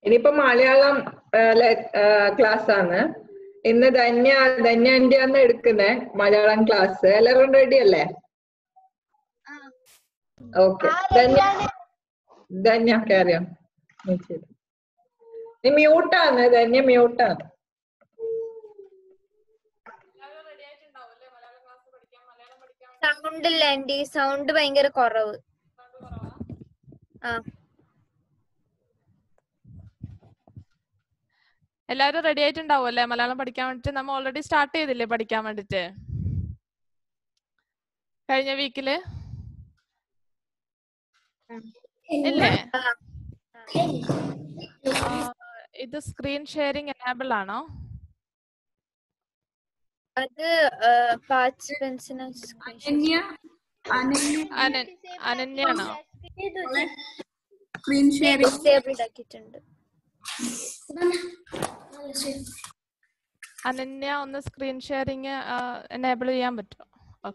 ഇനിയിപ്പോ മലയാളം ക്ലാസ് ആണ് ഇന്ന് ധന്യ ധന്യ ആന്റി ആണ് എടുക്കുന്നേ മലയാളം ക്ലാസ് എല്ലാവരും റെഡി അല്ലേ ഓക്കെ ധന്യ ധന്യ കാര്യം നീ മ്യൂട്ടാണ് ധന്യ മ്യൂട്ടാണ് സൗണ്ട് ഇല്ല ആന്റി സൗണ്ട് ഭയങ്കര കുറവ് ആ എല്ലാവരും റെഡി ആയിട്ടുണ്ടാവും അല്ലേ മലയാളം പഠിക്കാൻ വേണ്ടിട്ട് നമ്മൾ ഓൾറെഡി സ്റ്റാർട്ട് ചെയ്തില്ലേ പഠിക്കാൻ വേണ്ടിട്ട് കഴിഞ്ഞ വീക്കില് ഇല്ലേ ആ, ഇത് സ്ക്രീൻ ഷെയറിംഗ് എനാബിൾ ആണോ അത് പാർട്ടിസിപ്പൻസിന് അനന്യ അനന്യ അനൻ അനന്യാണോ സ്ക്രീൻ ഷെയറിംഗ് ഡിസേബിൾഡ് ആക്കിയിട്ടുണ്ട് അനന്യ ഒന്ന് സ്ക്രീൻ ഷെയറിംഗ് എനേബിൾ ചെയ്യാൻ പറ്റുമോ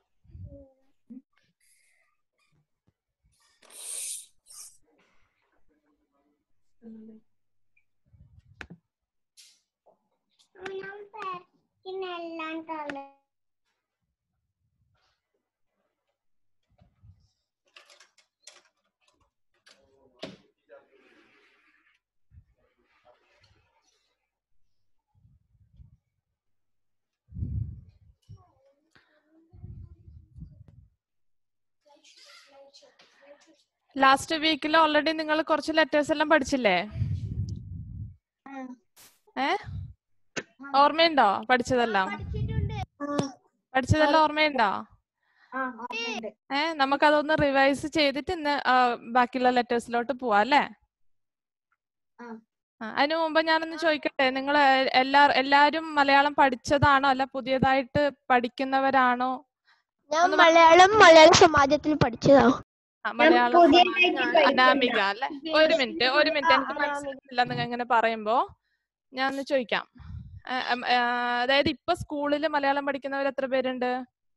ലാസ്റ്റ് വീക്കിൽ ഓൾറെഡി നിങ്ങൾ കുറച്ച് ലെറ്റേഴ്സ് എല്ലാം പഠിച്ചില്ലേ ഏ ഓർമ്മയുണ്ടോ പഠിച്ചതെല്ലാം പഠിച്ചതെല്ലാം ഓർമ്മയുണ്ടോ ഏ നമുക്കതൊന്ന് റിവൈസ് ചെയ്തിട്ട് ഇന്ന് ആ, ബാക്കിയുള്ള ലെറ്റേഴ്സിലോട്ട് പോവാം അല്ലേ ആ, അതിനു മുമ്പ് ഞാനൊന്ന് ചോദിക്കട്ടെ നിങ്ങൾ എല്ലാ എല്ലാരും മലയാളം പഠിച്ചതാണോ അല്ല പുതിയതായിട്ട് പഠിക്കുന്നവരാണോ ഞാൻ മലയാളം മലയാള സമാജത്തിൽ പഠിച്ചതാ ആ, മലയാളം പുതിയതായിട്ട് സമാജം അനാമിക അല്ലെ ഒരു മിനിറ്റ് ഒരു മിനിറ്റ് എനിക്ക് മനസ്സിലായില്ല നിങ്ങൾ ഇങ്ങനെ പറയുമ്പോ ഞാൻ ഒന്ന് ചോദിക്കാം ആ, ഉം, ആ, അതായത് ഇപ്പൊ സ്കൂളിൽ മലയാളം പഠിക്കുന്നവർ എത്ര പേരുണ്ട്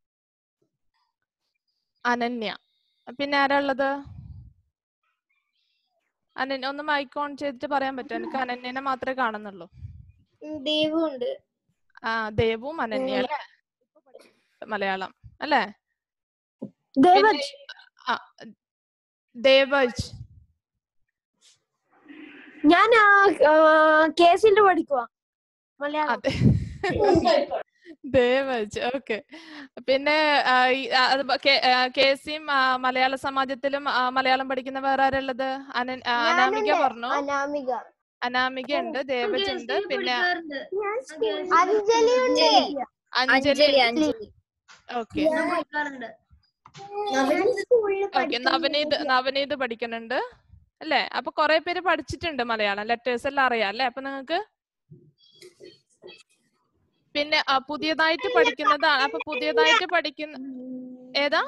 അനന്യ പിന്നെ ആരാ ഉള്ളത് അനന്യ ഒന്ന് മൈക്ക് ഓൺ ചെയ്തിട്ട് പറയാൻ പറ്റുമോ എനിക്ക് അനന്യനെ മാത്രമേ കാണുന്നുള്ളൂ ദീപുണ്ട് ആ ദേവും അനന്യ അല്ലേ മലയാളം അല്ലേ ദേവജ് ആ ദേവജ് ഞാൻ കേസിൽ പഠിക്കുവാ മലയാളം അതെ ദേവജ് ഓക്കെ പിന്നെ ആ, ഈ, ആ, അത് ബ- കെ- ആ, കെ സിയും ആ, മലയാള സമാജത്തിലും ആ, മലയാളം പഠിക്കുന്ന വേറെ ആരുള്ളത് അനൻ ആ, അനാമിക ഞാനുണ്ട്. പറഞ്ഞു അനാമിക അനാമിക ഉണ്ട് ദേവജ് ഉണ്ട് പിന്നെ അഞ്ജലി ഉണ്ട് അഞ്ജലി അഞ്ജലി അഞ്ജലി ഓക്കെ ഓക്കെ നവനീത് നവനീത് പഠിക്കുന്നുണ്ട് അല്ലേ അപ്പൊ കുറെ പേര് പഠിച്ചിട്ടുണ്ട് മലയാളം ലെറ്റേഴ്സ് എല്ലാം അറിയാം അല്ലേ അപ്പൊ നിങ്ങക്ക് പിന്നെ ആ, പുതിയതായിട്ട് പഠിക്കുന്നതാണ് അപ്പൊ പുതിയതായിട്ട് പഠിക്കുന്ന ഏതാ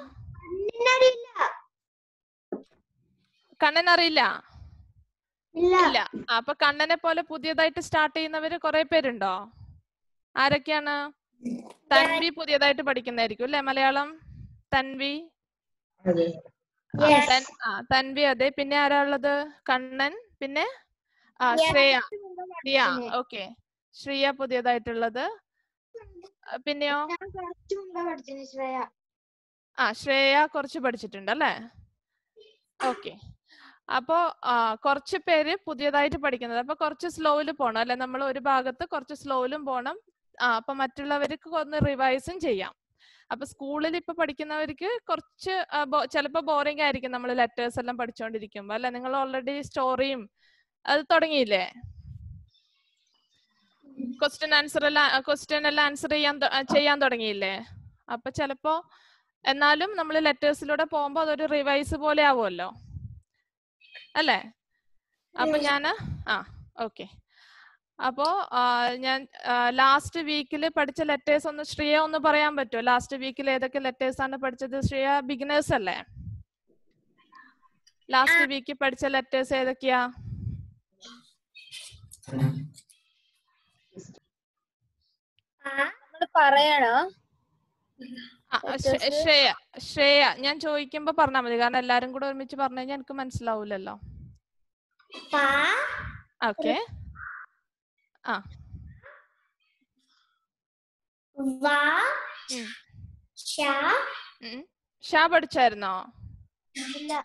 കണ്ണൻ അറിയില്ല ഇല്ല ഇല്ല ആ, അപ്പൊ കണ്ണനെ പോലെ പുതിയതായിട്ട് സ്റ്റാർട്ട് ചെയ്യുന്നവര് കുറെ പേരുണ്ടോ ആരൊക്കെയാണ് തൻവി പുതിയതായിട്ട് പഠിക്കുന്നതായിരിക്കും അല്ലെ മലയാളം തൻവി അതെ ആ, തൻ- ആ, തൻവി അതെ പിന്നെ ആരാ ഉള്ളത് കണ്ണൻ പിന്നെ ആ ശ്രേയ ശ്രിയ ഓക്കെ ശ്രിയ പുതിയതായിട്ടുള്ളത് ആ, പിന്നെയോ ആ ശ്രേയ കുറച്ച് പഠിച്ചിട്ടുണ്ട് അല്ലേ ഓക്കെ അപ്പോ ആ, കുറച്ച് പേര് പുതിയതായിട്ട് പഠിക്കുന്നത് അപ്പൊ കുറച്ച് സ്ലോയിൽ പോണം അല്ലെ നമ്മൾ ഒരു ഭാഗത്ത് കുറച്ച് സ്ലോയിലും പോണം ആ അപ്പൊ മറ്റുള്ളവർക്ക് ഒന്ന് റിവൈസും ചെയ്യാം അപ്പൊ സ്കൂളിൽ ഇപ്പൊ പഠിക്കുന്നവർക്ക് കുറച്ച് ആ, ബോ- ചിലപ്പോ ബോറിംഗ് ആയിരിക്കും നമ്മൾ ലെറ്റേഴ്സ് എല്ലാം പഠിച്ചുകൊണ്ടിരിക്കുമ്പോ അല്ലെ നിങ്ങൾ ഓൾറെഡി സ്റ്റോറിയും അത് തുടങ്ങിയില്ലേ ക്വസ്റ്റ്യൻ ആൻസർ എല്ലാം ക്വസ്റ്റ്യൻ എല്ലാം ആൻസർ ചെയ്യാൻ തൊ- ആ, ചെയ്യാൻ തുടങ്ങിയില്ലേ അപ്പൊ ചിലപ്പോ എന്നാലും നമ്മൾ ലെറ്റേഴ്സിലൂടെ പോകുമ്പോ അതൊരു റിവൈസ് പോലെ ആവുമല്ലോ അല്ലേ അപ്പൊ ഞാന് ആ ഓക്കെ അപ്പോ ആ, ഞാൻ ലാസ്റ്റ് വീക്കിൽ പഠിച്ച ലെറ്റേഴ്സ് ഒന്ന് ശ്രീയ ഒന്ന് പറയാൻ പറ്റുമോ ലാസ്റ്റ് വീക്കിൽ ഏതൊക്കെ ലെറ്റേഴ്സ് ആണ് പഠിച്ചത് ശ്രീയ ബിഗിനേഴ്സ് അല്ലേ ലാസ്റ്റ് വീക്കിൽ പഠിച്ച ലെറ്റേഴ്സ് ഏതൊക്കെയാ നമ്മള് പറയണോ ആ, ശ്ര- ശ്രേയ ശ്രേയ ഞാൻ ചോദിക്കുമ്പോ പറഞ്ഞാൽ മതി കാരണം എല്ലാരും കൂടെ ഒരുമിച്ച് പറഞ്ഞു കഴിഞ്ഞാൽ എനിക്ക് മനസ്സിലാവൂലല്ലോ ഓക്കെ ആ വാ ഉം. ഷ ഉം. ഷാ പഠിച്ചായിരുന്നോ ഇല്ല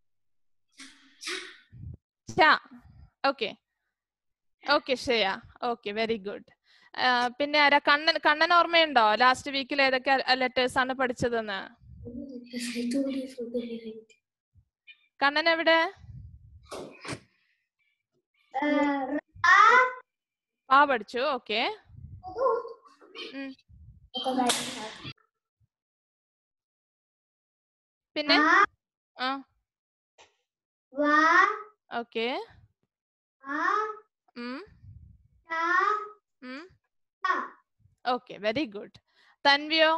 Sha okay okay Shreya okay very good പിന്നെ ആരാ കണ്ണൻ കണ്ണൻ ഓർമ്മയുണ്ടോ ലാസ്റ്റ് വീക്കിൽ ഏതൊക്കെ ലെറ്റേഴ്സ് ആണ് പഠിച്ചതെന്ന് കണ്ണൻ എവിടെ ആ പഠിച്ചു ഓക്കെ പിന്നെ ആ വാ ഓക്കെ ആ ഉം ടാ ഉം ടാ ഓക്കെ വെരി ഗുഡ് തൻവിയോ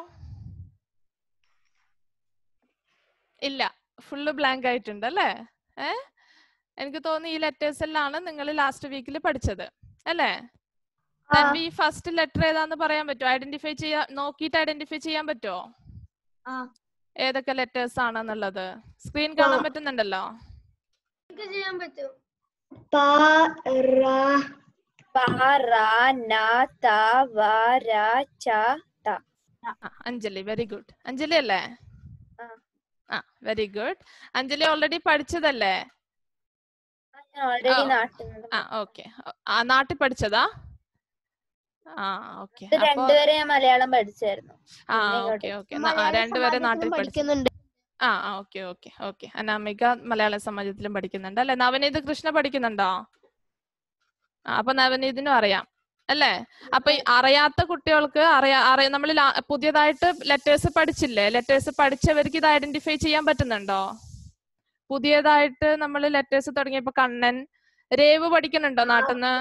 ഇല്ല ഫുള്ള് ബ്ലാങ്ക് ആയിട്ടുണ്ട് അല്ലേ ഏ എനിക്ക് തോന്നി ഈ ലെറ്റേഴ്സ് എല്ലാമാണ് നിങ്ങൾ ലാസ്റ്റ് വീക്കിൽ പഠിച്ചത് അല്ലേ തൻവി ഫസ്റ്റ് ലെറ്റർ ഏതാന്ന് പറയാൻ പറ്റുമോ ഐഡന്റിഫൈ ചെയ്യാ നോക്കിയിട്ട് ഐഡന്റിഫൈ ചെയ്യാൻ പറ്റുമോ ആ. ഏതൊക്കെ ലെറ്റേഴ്സ് ആണെന്നുള്ളത് സ്ക്രീൻ കാണാൻ പറ്റുന്നുണ്ടല്ലോ ചെയ്യാൻ പറ്റും പ റ പ റ ന ത വ ര ച ത ആ, അഞ്ജലി വെരി ഗുഡ് അഞ്ജലി അല്ലേ ആ. ആ വെരി ഗുഡ് അഞ്ജലി ഓൾറെഡി പഠിച്ചതല്ലേ ഞാൻ ഓൾറെഡി ആ. നാട്ടിൽ നിന്ന് ആ ഓക്കെ ആ നാട്ടിൽ പഠിച്ചതാ ആ ഓക്കെ ഇത് അപ്പൊ രണ്ടുവരെ ഞാൻ മലയാളം പഠിച്ചായിരുന്നു ആ പിന്നെ ഓക്കെ ഇങ്ങോട്ട് ഓക്കെ രണ്ടുപേരെ നാട്ടിൽ പഠിച്ചു പഠിക്കുന്നുണ്ട് ആ ആ ഓക്കെ ഓക്കെ ഓക്കെ അനാമിക മലയാള സമാജത്തിലും പഠിക്കുന്നുണ്ട് അല്ലെ നവനീത് കൃഷ്ണ പഠിക്കുന്നുണ്ടോ ആ അപ്പൊ നവനീതിനും അറിയാം അല്ലേ അപ്പൊ ഈ അറിയാത്ത കുട്ടികൾക്ക് അറിയാ അറിയ നമ്മൾ പുതിയതായിട്ട് ലെറ്റേഴ്സ് പഠിച്ചില്ലേ ലെറ്റേഴ്സ് പഠിച്ചവർക്ക് ഇത് ഐഡന്റിഫൈ ചെയ്യാൻ പറ്റുന്നുണ്ടോ പുതിയതായിട്ട് നമ്മൾ ലെറ്റേഴ്സ് തുടങ്ങിയപ്പോ കണ്ണൻ രേവ് പഠിക്കുന്നുണ്ടോ നാട്ടിന്ന്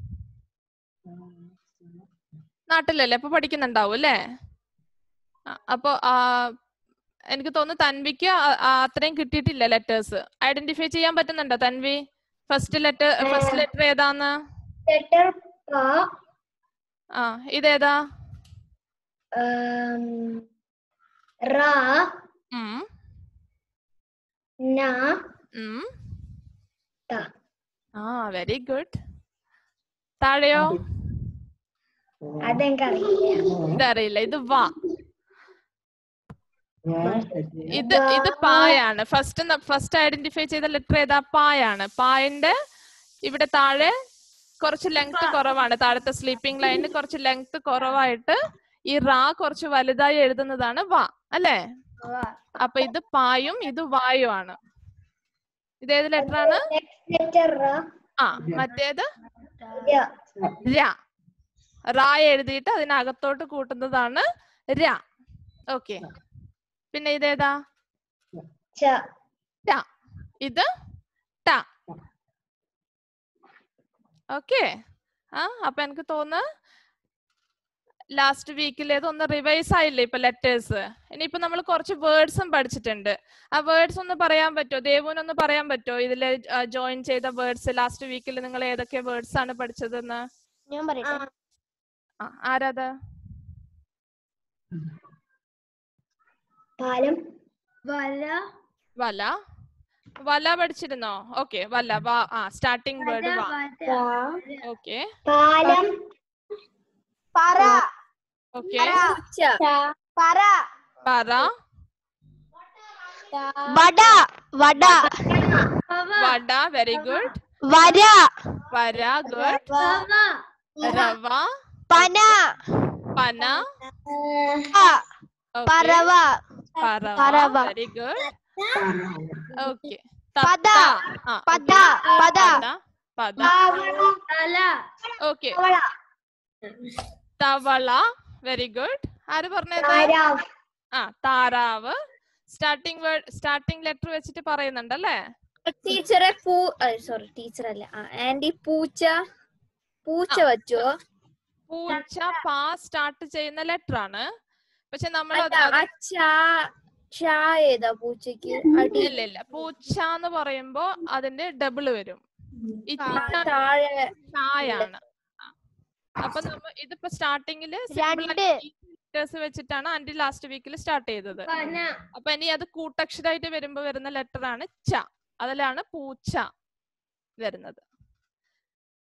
നാട്ടിലല്ലേ അപ്പൊ പഠിക്കുന്നുണ്ടാവും അല്ലേ ആ, അപ്പൊ ആ, എനിക്ക് തോന്നുന്നു തൻവിക്ക് ആ- ആ അത്രയും കിട്ടിയിട്ടില്ല ലെറ്റേഴ്സ് ഐഡന്റിഫൈ ചെയ്യാൻ പറ്റുന്നുണ്ടോ Thanvi first letter first letter ഏതാന്ന് ലെറ്റർ പ ആ ഇതേതാ റ ഉം, ന ഉം. ത ആ വെരി ഗുഡ് താഴെയോ അതെനിക്കറിയില്ല ഇതറിയില്ല ഇത് വാ ഇത് ഇത് പായാണ് ഫസ്റ്റ് ഫസ്റ്റ് ഐഡന്റിഫൈ ചെയ്ത ലെറ്റർ ഏതാ പായാണ് പായന്റെ ഇവിടെ താഴെ കുറച്ച് ലെങ്ത് കുറവാണ് താഴത്തെ സ്ലീപ്പിംഗ് ലൈനിൽ കുറച്ച് ലെങ്ത് കുറവായിട്ട് ഈ റാ കുറച്ച് വലുതായി എഴുതുന്നതാണ് വാ അല്ലേ അപ്പൊ ഇത് പായും ഇത് വായു ആണ് ഇതേത് ലെറ്റർ ആണ് ലെറ്റർ റ ആ മറ്റേത് ര ര റാ എഴുതിയിട്ട് അതിനകത്തോട്ട് കൂട്ടുന്നതാണ് ര ഓക്കെ പിന്നെ ഇതേതാ ച ട ഇത് ട ഓക്കെ ആ അപ്പൊ എനിക്ക് തോന്നുന്നു ലാസ്റ്റ് വീക്കിലേത് ഒന്ന് റിവൈസ് ആയില്ലേ ഇപ്പൊ ലെറ്റേഴ്സ് ഇനിയിപ്പോ നമ്മൾ കുറച്ച് വേർഡ്സും പഠിച്ചിട്ടുണ്ട് ആ വേർഡ്സ് ഒന്ന് പറയാൻ പറ്റുമോ ദേവുനൊന്ന് പറയാൻ പറ്റുമോ ഇതില് ജോയിൻ ചെയ്ത വേർഡ്സ് ലാസ്റ്റ് വീക്കിൽ നിങ്ങൾ ഏതൊക്കെ വേർഡ്സ് ആണ് പഠിച്ചതെന്ന് ഞാൻ പറയട്ടെ ആ ആരാത് പാലം വല വല വല പഠിച്ചിരുന്നോ ഓക്കെ വല വാ ആ സ്റ്റാർട്ടിംഗ് വേർഡ് വാ ഓക്കെ പാലം പറ ഓക്കെ പൂച്ച പറ പറ വട വട വട വെരി ഗുഡ് വര വര ഗുഡ് റവ പന പന okay. പറവ പറവ പറവ. വെരി ഗുഡ് ഓക്കെ പദ. പദ പദ പദ തല ഓക്കെ തവള വെരി ഗുഡ് ആര് പറഞ്ഞത് ആ താറാവ് സ്റ്റാർട്ടിംഗ് വേർഡ് സ്റ്റാർട്ടിംഗ് ലെറ്റർ വെച്ചിട്ട് പറയുന്നുണ്ടല്ലേ ടീച്ചറെ പൂ സോറി ടീച്ചർ അല്ല ആ ആന്റി പൂച്ച പൂച്ച വച്ചോ പൂച്ച പാ സ്റ്റാർട്ട് ചെയ്യുന്ന ലെറ്റർ ആണ് പക്ഷെ നമ്മൾ അല്ല ആ ചാ ചാ ഏതാ പൂച്ചക്ക് അടി ഇല്ല ഇല്ല പൂച്ച എന്ന് പറയുമ്പോ അതിന്റെ ഡബിൾ വരും ഈ ആ, ചീച്ച താഴെ ചായാണ് ആ. അപ്പൊ നമ്മ ഇതിപ്പോ സ്റ്റാർട്ടിങ്ങില് രണ്ട്. ലെറ്റേഴ്സ് വെച്ചിട്ടാണ് ആന്റി ലാസ്റ്റ് വീക്കിൽ സ്റ്റാർട്ട് ചെയ്തത് അപ്പൊ ഇനി അത് കൂട്ടക്ഷരായിട്ട് വരുമ്പോ വരുന്ന ലെറ്റർ ആണ് ച അതിലാണ് പൂച്ച വരുന്നത്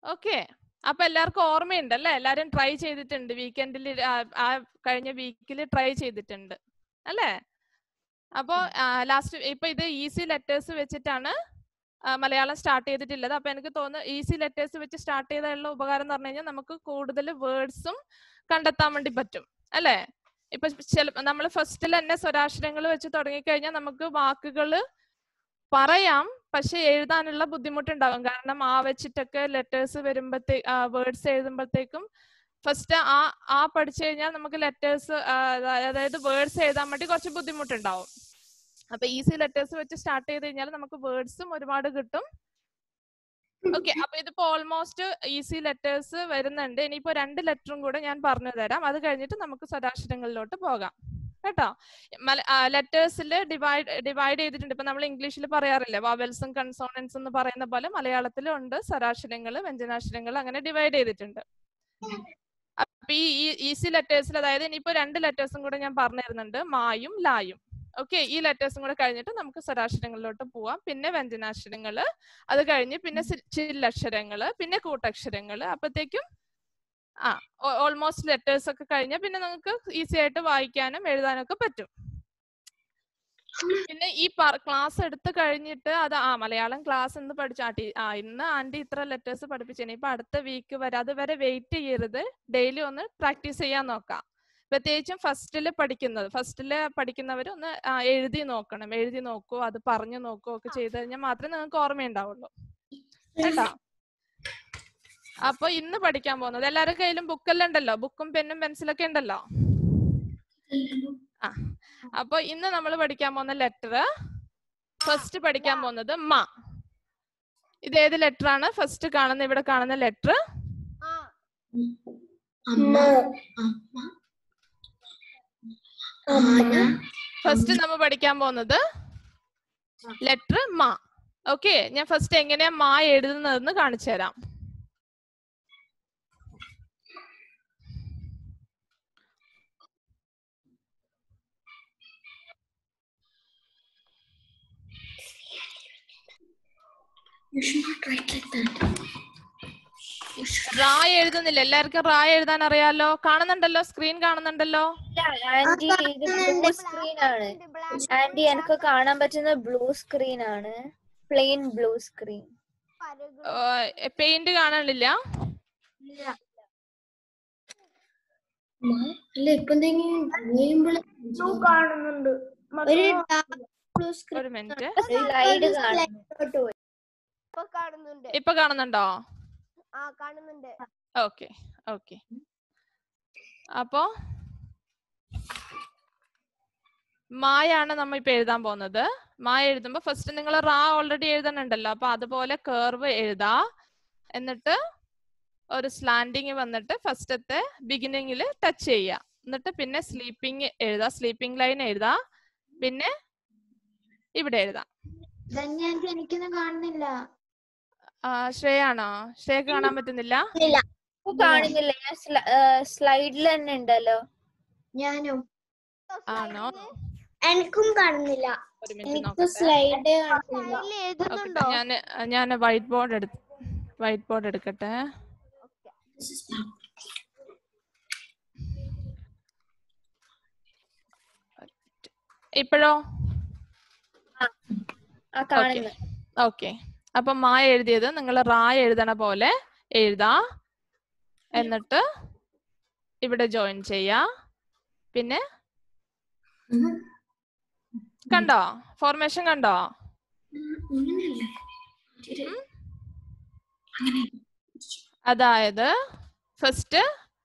ഓക്കെ അപ്പൊ എല്ലാവർക്കും ഓർമ്മയുണ്ട് അല്ലേ എല്ലാരും ട്രൈ ചെയ്തിട്ടുണ്ട് വീക്കെൻഡിൽ ആ കഴിഞ്ഞ വീക്കിൽ ട്രൈ ചെയ്തിട്ടുണ്ട് അല്ലേ അപ്പോ ലാസ്റ്റ് ഇപ്പൊ ഇത് ഈസി ലെറ്റേഴ്സ് വെച്ചിട്ടാണ് ആ, മലയാളം സ്റ്റാർട്ട് ചെയ്തിട്ടുള്ളത് അപ്പൊ എനിക്ക് തോന്നുന്നു ഈസി ലെറ്റേഴ്സ് വെച്ച് സ്റ്റാർട്ട് ചെയ്തുള്ള ഉപകാരം എന്ന് പറഞ്ഞു കഴിഞ്ഞാൽ നമുക്ക് കൂടുതൽ വേർഡ്സും കണ്ടെത്താൻ വേണ്ടി പറ്റും അല്ലേ ഇപ്പൊ ചില നമ്മൾ ഫസ്റ്റിൽ തന്നെ സ്വരാക്ഷരങ്ങൾ വെച്ച് തുടങ്ങിക്കഴിഞ്ഞാൽ നമുക്ക് വാക്കുകൾ പറയാം പക്ഷെ എഴുതാനുള്ള ബുദ്ധിമുട്ടുണ്ടാകും കാരണം ആ വെച്ചിട്ടൊക്കെ ലെറ്റേഴ്സ് വരുമ്പോഴത്തേ വേർഡ്സ് എഴുതുമ്പോഴത്തേക്കും ഫസ്റ്റ് ആ ആ പഠിച്ചു കഴിഞ്ഞാൽ നമുക്ക് ലെറ്റേഴ്സ് അതായത് വേർഡ്സ് എഴുതാൻ വേണ്ടി കുറച്ച് ബുദ്ധിമുട്ടുണ്ടാവും അപ്പൊ ഈസി ലെറ്റേഴ്സ് വെച്ച് സ്റ്റാർട്ട് ചെയ്ത് കഴിഞ്ഞാൽ നമുക്ക് വേർഡ്സും ഒരുപാട് കിട്ടും ഓക്കെ അപ്പൊ ഇതിപ്പോ ഓൾമോസ്റ്റ് ഈസി ലെറ്റേഴ്സ് വരുന്നുണ്ട് ഇനിയിപ്പോ രണ്ട് ലെറ്ററും കൂടെ ഞാൻ പറഞ്ഞു തരാം അത് കഴിഞ്ഞിട്ട് നമുക്ക് സ്വരാക്ഷരങ്ങളിലോട്ട് പോകാം കേട്ടോ ലെറ്റേഴ്സിൽ ഡിവൈഡ് ഡിവൈഡ് ചെയ്തിട്ടുണ്ട് ഇപ്പൊ നമ്മൾ ഇംഗ്ലീഷിൽ പറയാറില്ലേ വവൽസും കൺസോണൻസ് എന്ന് പറയുന്ന പോലെ മലയാളത്തിലും ഉണ്ട് സ്വരാക്ഷരങ്ങൾ വ്യഞ്ജനാക്ഷരങ്ങൾ അങ്ങനെ ഡിവൈഡ് ചെയ്തിട്ടുണ്ട് അപ്പൊ ഈ ഈസി ലെറ്റേഴ്സിൽ അതായത് ഇനിയിപ്പോ രണ്ട് ലെറ്റേഴ്സും കൂടെ ഞാൻ പറഞ്ഞു തരുന്നുണ്ട് മായും ലായും ഓക്കെ ഈ ലെറ്റേഴ്സും കൂടെ കഴിഞ്ഞിട്ട് നമുക്ക് സ്വരാക്ഷരങ്ങളിലോട്ട് പോവാം പിന്നെ വ്യഞ്ജനാക്ഷരങ്ങള് അത് കഴിഞ്ഞ് പിന്നെ സി- ചില്ലക്ഷരങ്ങള് പിന്നെ കൂട്ടക്ഷരങ്ങള് അപ്പത്തേക്കും ആ ഓൾമോസ്റ്റ് ലെറ്റേഴ്സ് ഒക്കെ കഴിഞ്ഞാൽ പിന്നെ നിങ്ങൾക്ക് ഈസി ആയിട്ട് വായിക്കാനും എഴുതാനും ഒക്കെ പറ്റും പിന്നെ ഈ ക്ലാസ് എടുത്ത് കഴിഞ്ഞിട്ട് അത് ആ മലയാളം ക്ലാസ് എന്ന് പഠിച്ചു ആ ടീ- ആ ഇന്ന് ആന്റി ഇത്ര ലെറ്റേഴ്സ് പഠിപ്പിച്ചു ഇപ്പൊ അടുത്ത വീക്ക് വരെ അതുവരെ വെയിറ്റ് ചെയ്യരുത് ഡെയിലി ഒന്ന് പ്രാക്ടീസ് ചെയ്യാൻ നോക്കാം പ്രത്യേകിച്ചും ഫസ്റ്റില് പഠിക്കുന്നത് ഫസ്റ്റില് പഠിക്കുന്നവർ ഒന്ന് ആ, എഴുതി നോക്കണം എഴുതി നോക്കൂ അത് പറഞ്ഞു നോക്കൂ ഒക്കെ ചെയ്ത് കഴിഞ്ഞാൽ മാത്രമേ നിങ്ങൾക്ക് ഓർമ്മയുണ്ടാവുള്ളൂ കേട്ടോ അപ്പൊ ഇന്ന് പഠിക്കാൻ പോകുന്നത് എല്ലാവരുടെ കയ്യിലും ബുക്കെല്ലാം ഉണ്ടല്ലോ ബുക്കും പെന്നും പെൻസിലൊക്കെ ഉണ്ടല്ലോ ആ അപ്പൊ ഇന്ന് നമ്മൾ പഠിക്കാൻ പോകുന്ന ലെറ്റർ ഫസ്റ്റ് പഠിക്കാൻ പോകുന്നത് മ ഇത് ഏത് ലെറ്റർ ആണ് ഫസ്റ്റ് കാണുന്ന ഇവിടെ കാണുന്ന ലെറ്റർ ഫസ്റ്റ് നമ്മൾ പഠിക്കാൻ പോകുന്നത് ലെറ്റർ മ ഓക്കെ ഞാൻ ഫസ്റ്റ് എങ്ങനെയാ മാ എഴുതുന്നതെന്ന് കാണിച്ചു തരാം You should not write like that. റാ എഴുതുന്നില്ല എല്ലാവർക്കും റാ എഴുതാൻ അറിയാലോ കാണുന്നുണ്ടല്ലോ സ്ക്രീൻ കാണുന്നുണ്ടല്ലോ ആന്റി ഇത് ബ്ലൂ സ്ക്രീൻ ആണ് ആന്റി എനിക്ക് കാണാൻ പറ്റുന്ന ബ്ലൂ സ്ക്രീൻ ആണ് പ്ലെയിൻ ബ്ലൂ സ്ക്രീൻ പെയിന്റ് കാണാനില്ല അല്ല ഇപ്പൊ എന്തെങ്കിലും ചെയ്യുമ്പോഴേ കാണുന്നുണ്ട് ഒരു ബ്ലൂ ഒരു മിനിറ്റ് സ്ലൈഡ് കാണുന്നു ഇപ്പൊ കാണുന്നുണ്ട് ഇപ്പൊ കാണുന്നുണ്ടോ ആ കാണുന്നുണ്ട് ഓക്കെ ഓക്കെ അപ്പോ മായാണ് നമ്മൾ ഇപ്പൊ എഴുതാൻ പോകുന്നത് മായ എഴുതുമ്പോ ഫസ്റ്റ് നിങ്ങൾ റാ ഓൾറെഡി എഴുതണുണ്ടല്ലോ അപ്പൊ അതുപോലെ കേർവ് എഴുതാ എന്നിട്ട് ഒരു സ്ലാൻഡിങ് വന്നിട്ട് ഫസ്റ്റത്തെ ബിഗിനിങ്ങിൽ ടച്ച് ചെയ്യുക എന്നിട്ട് പിന്നെ സ്ലീപ്പിംഗ് എഴുതാ സ്ലീപ്പിംഗ് ലൈൻ എഴുതാ പിന്നെ ഇവിടെ എഴുതാം ധന്യാന്റി എനിക്കൊന്നും കാണുന്നില്ല ആ, ശ്രേയാണോ ശ്രേയക്ക് കാണാൻ പറ്റുന്നില്ല ഇപ്പൊ കാണുന്നില്ല ഞാൻ സ്ലൈഡിൽ തന്നെ ഉണ്ടല്ലോ ഞാനും ആണോ എനിക്കും കാണുന്നില്ല ഒരു മിനിറ്റ് എനിക്ക് നോക്കട്ടെ സ്ലൈഡ് കാണുന്നില്ല നോക്കട്ടെ ഞാൻ ഞാൻ വൈറ്റ് ബോർഡ് എടു വൈറ്റ് ബോർഡ് എടുക്കട്ടെ ഇപ്പോഴോ ആ കാണുന്നു ഓക്കെ അപ്പൊ മാ എഴുതിയത് നിങ്ങൾ റാ എഴുതണ പോലെ എഴുതാ എന്നിട്ട് ഇവിടെ ജോയിൻ ചെയ്യാ പിന്നെ കണ്ടോ ഫോർമേഷൻ കണ്ടോ അങ്ങനെയല്ലേ അതായത് ഫസ്റ്റ്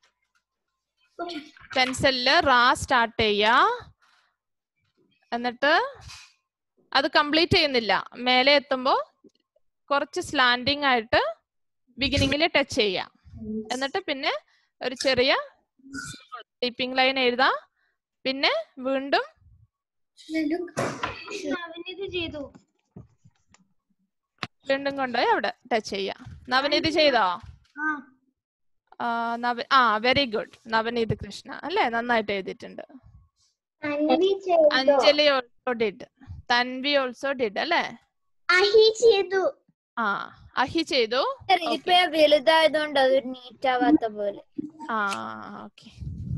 പെൻസിലില് റാ സ്റ്റാർട്ട് ചെയ്യാ എന്നിട്ട് അത് കംപ്ലീറ്റ് ചെയ്യുന്നില്ല മേലെ എത്തുമ്പോ കുറച്ച് സ്ലാൻഡിങ് ആയിട്ട് ബിഗിനിങ്ങിൽ ടച്ച് ചെയ്യാം എന്നിട്ട് പിന്നെ ഒരു ചെറിയ സ്ലീപ്പിംഗ് ലൈൻ എഴുതാ പിന്നെ വീണ്ടും അവനിത് ചെയ്തു വീണ്ടും കൊണ്ടുപോയി അവിടെ ടച്ച് ചെയ്യാം നവനീത് ചെയ്തോ ആ, നവ- ആ വെരി ഗുഡ് നവനീത് കൃഷ്ണ അല്ലേ നന്നായിട്ട് എഴുതിയിട്ടുണ്ട് അൻവി ചെയ്തു Anjali also did Thanvi also did അല്ലേ അഹി ചെയ്തു ആ അഹി ചെയ്തു ഇപ്പൊ ഞാൻ വലുതായതുകൊണ്ട് അതൊരു നീറ്റ് ആവാത്ത പോലെ ആ ഓക്കെ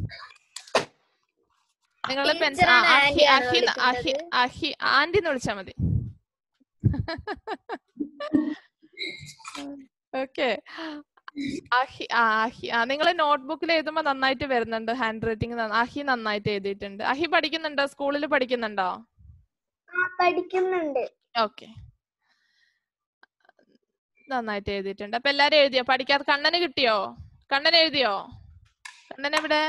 നിങ്ങള് പെൻസ് Teacher ആ ആണ് അഹി aunty ആണോ അഹി ന്ന് അഹി വിളിക്കുന്നത്? അഹി ആന്റി എന്ന് വിളിച്ചാ മതി ഓക്കെ അഹി ആ അഹി ആ നിങ്ങൾ നോട്ട്ബുക്കിൽ എഴുതുമ്പോ നന്നായിട്ട് വരുന്നുണ്ട് ഹാൻഡ് റൈറ്റിംഗ് അഹി നന്നായിട്ട് എഴുതിയിട്ടുണ്ട് അഹി പഠിക്കുന്നുണ്ടോ സ്കൂളിൽ പഠിക്കുന്നുണ്ടോ പഠിക്കുന്നുണ്ട് ഓക്കെ നന്നായിട്ട് എഴുതിയിട്ടുണ്ട് അപ്പൊ എല്ലാരും എഴുതിയോ പഠിക്കാതെ കണ്ണന് കിട്ടിയോ കണ്ണൻ എഴുതിയോ കണ്ണൻ എവിടെ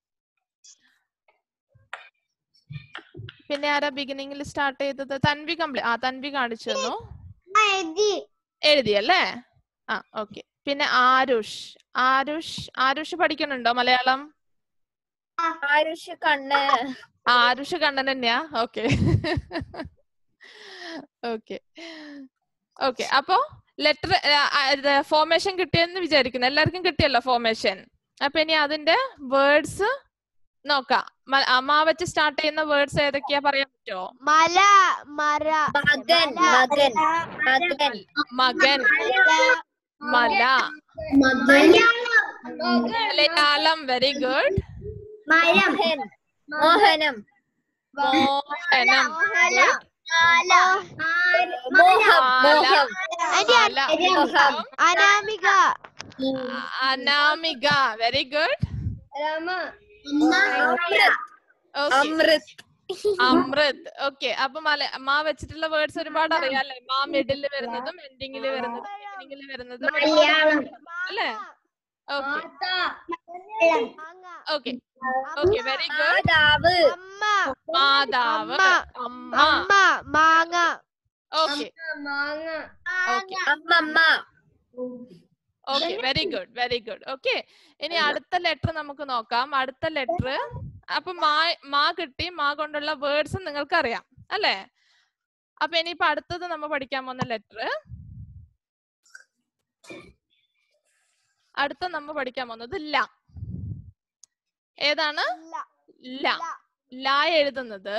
പിന്നെ ആരാ ബിഗിനിങ്ങിൽ സ്റ്റാർട്ട് ചെയ്തത് തൻവി കംപ്ലീ ആ തൻവി കാണിച്ചു തന്നു എഴുതിയല്ലേ ആ ഓക്കെ പിന്നെ ആരുഷ് ആരുഷ് ആരുഷ് പഠിക്കുന്നുണ്ടോ മലയാളം ആരുഷ് കണ്ണ് ആരുഷ് കണ്ണൻ തന്നെയാ ഓക്കെ ഓക്കെ ഓക്കെ അപ്പോ ലെറ്റർ ഫോർമേഷൻ കിട്ടിയെന്ന് വിചാരിക്കുന്നു എല്ലാവർക്കും കിട്ടിയല്ലോ ഫോർമേഷൻ അപ്പൊ ഇനി അതിന്റെ വേർഡ്സ് നോക്കാം മ- ആ, മാ വെച്ച് സ്റ്റാർട്ട് ചെയ്യുന്ന വേർഡ്സ് ഏതൊക്കെയാ പറയാൻ പറ്റുമോ മല മര മകൻ മകൻ മകൻ മകൻ മല മലയാളം വെരി ഗുഡ് മോഹൻ മോഹനം മോഹനം മോഹം മാല. മോഹം മല. മോഹം Anamika Anamika very good Amrit okay Amrit Amrit okay അപ്പൊ മല മാ വെച്ചിട്ടുള്ള വേർഡ്സ് ഒരുപാട് അറിയാല്ലേ മാ മിഡിൽ വരുന്നതും എൻഡിങ്ങിൽ വരുന്നതും ബിഗിനിങ്ങിൽ വരുന്നതും ഒരുപാട് അല്ലേ okay okay okay very good മാതാവ് അമ്മ മാതാവ് അമ്മ. അമ്മ അമ്മ മാങ്ങ ഓക്കെ ഓക്കെ അമ്മമ്മ okay very good very good okay ഇനി അടുത്ത ലെറ്റർ നമുക്ക് നോക്കാം അടുത്ത ലെറ്റർ അപ്പൊ മാ മാ കിട്ടി മാ കൊണ്ടുള്ള വേർഡ്സ് നിങ്ങൾക്ക് അറിയാം അല്ലേ അപ്പൊ ഇനിയിപ്പോ അടുത്തത് നമ്മൾ പഠിക്കാൻ പോകുന്ന ലെറ്റർ അടുത്ത നമ്മൾ പഠിക്കാൻ പോകുന്നത് ല ഏതാണ് ല ല എഴുതുന്നത്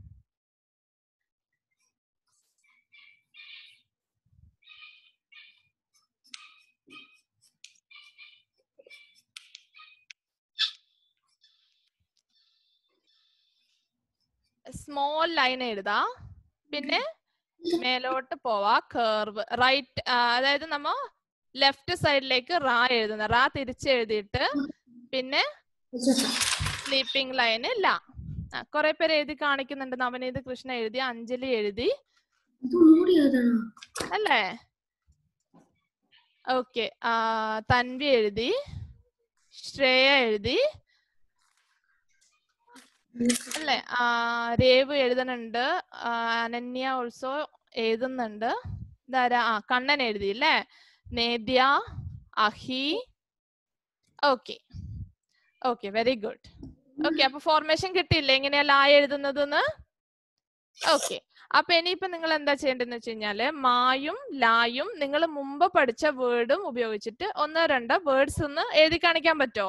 സ്മോൾ ലൈൻ എഴുതാ പിന്നെ മേലോട്ട് പോവാ കേർവ് റൈറ്റ് അതായത് നമ്മ ലെഫ്റ്റ് സൈഡിലേക്ക് റാ എഴുതുന്ന റാ തിരിച്ച് എഴുതിയിട്ട് പിന്നെ സ്ലീപ്പിംഗ് ലൈന് ല ആ, കുറെ പേര് എഴുതി കാണിക്കുന്നുണ്ട് നവനീത് കൃഷ്ണ എഴുതി അഞ്ജലി എഴുതി അല്ലേ ഓക്കെ തൻവി എഴുതി ശ്രേയ എഴുതി അല്ലേ ആ രേവ് എഴുതുന്നുണ്ട് ആ, അനന്യ ഓൾസോ എഴുതുന്നുണ്ട് ഇതാരാ ആ കണ്ണൻ എഴുതി അല്ലേ Nedya Ahi okay okay very good okay അപ്പൊ ഫോർമേഷൻ കിട്ടിയില്ലേ എങ്ങനെയാ ലാ എഴുതുന്നതെന്ന് ഓക്കെ അപ്പൊ ഇനിയിപ്പോ നിങ്ങൾ എന്താ ചെയ്യേണ്ടതെന്ന് വെച്ച് കഴിഞ്ഞാല് മായും ലായും നിങ്ങൾ മുമ്പ് പഠിച്ച വേർഡും ഉപയോഗിച്ചിട്ട് ഒന്നോ രണ്ടോ വേർഡ്സ് ഒന്ന് എഴുതി കാണിക്കാൻ പറ്റുമോ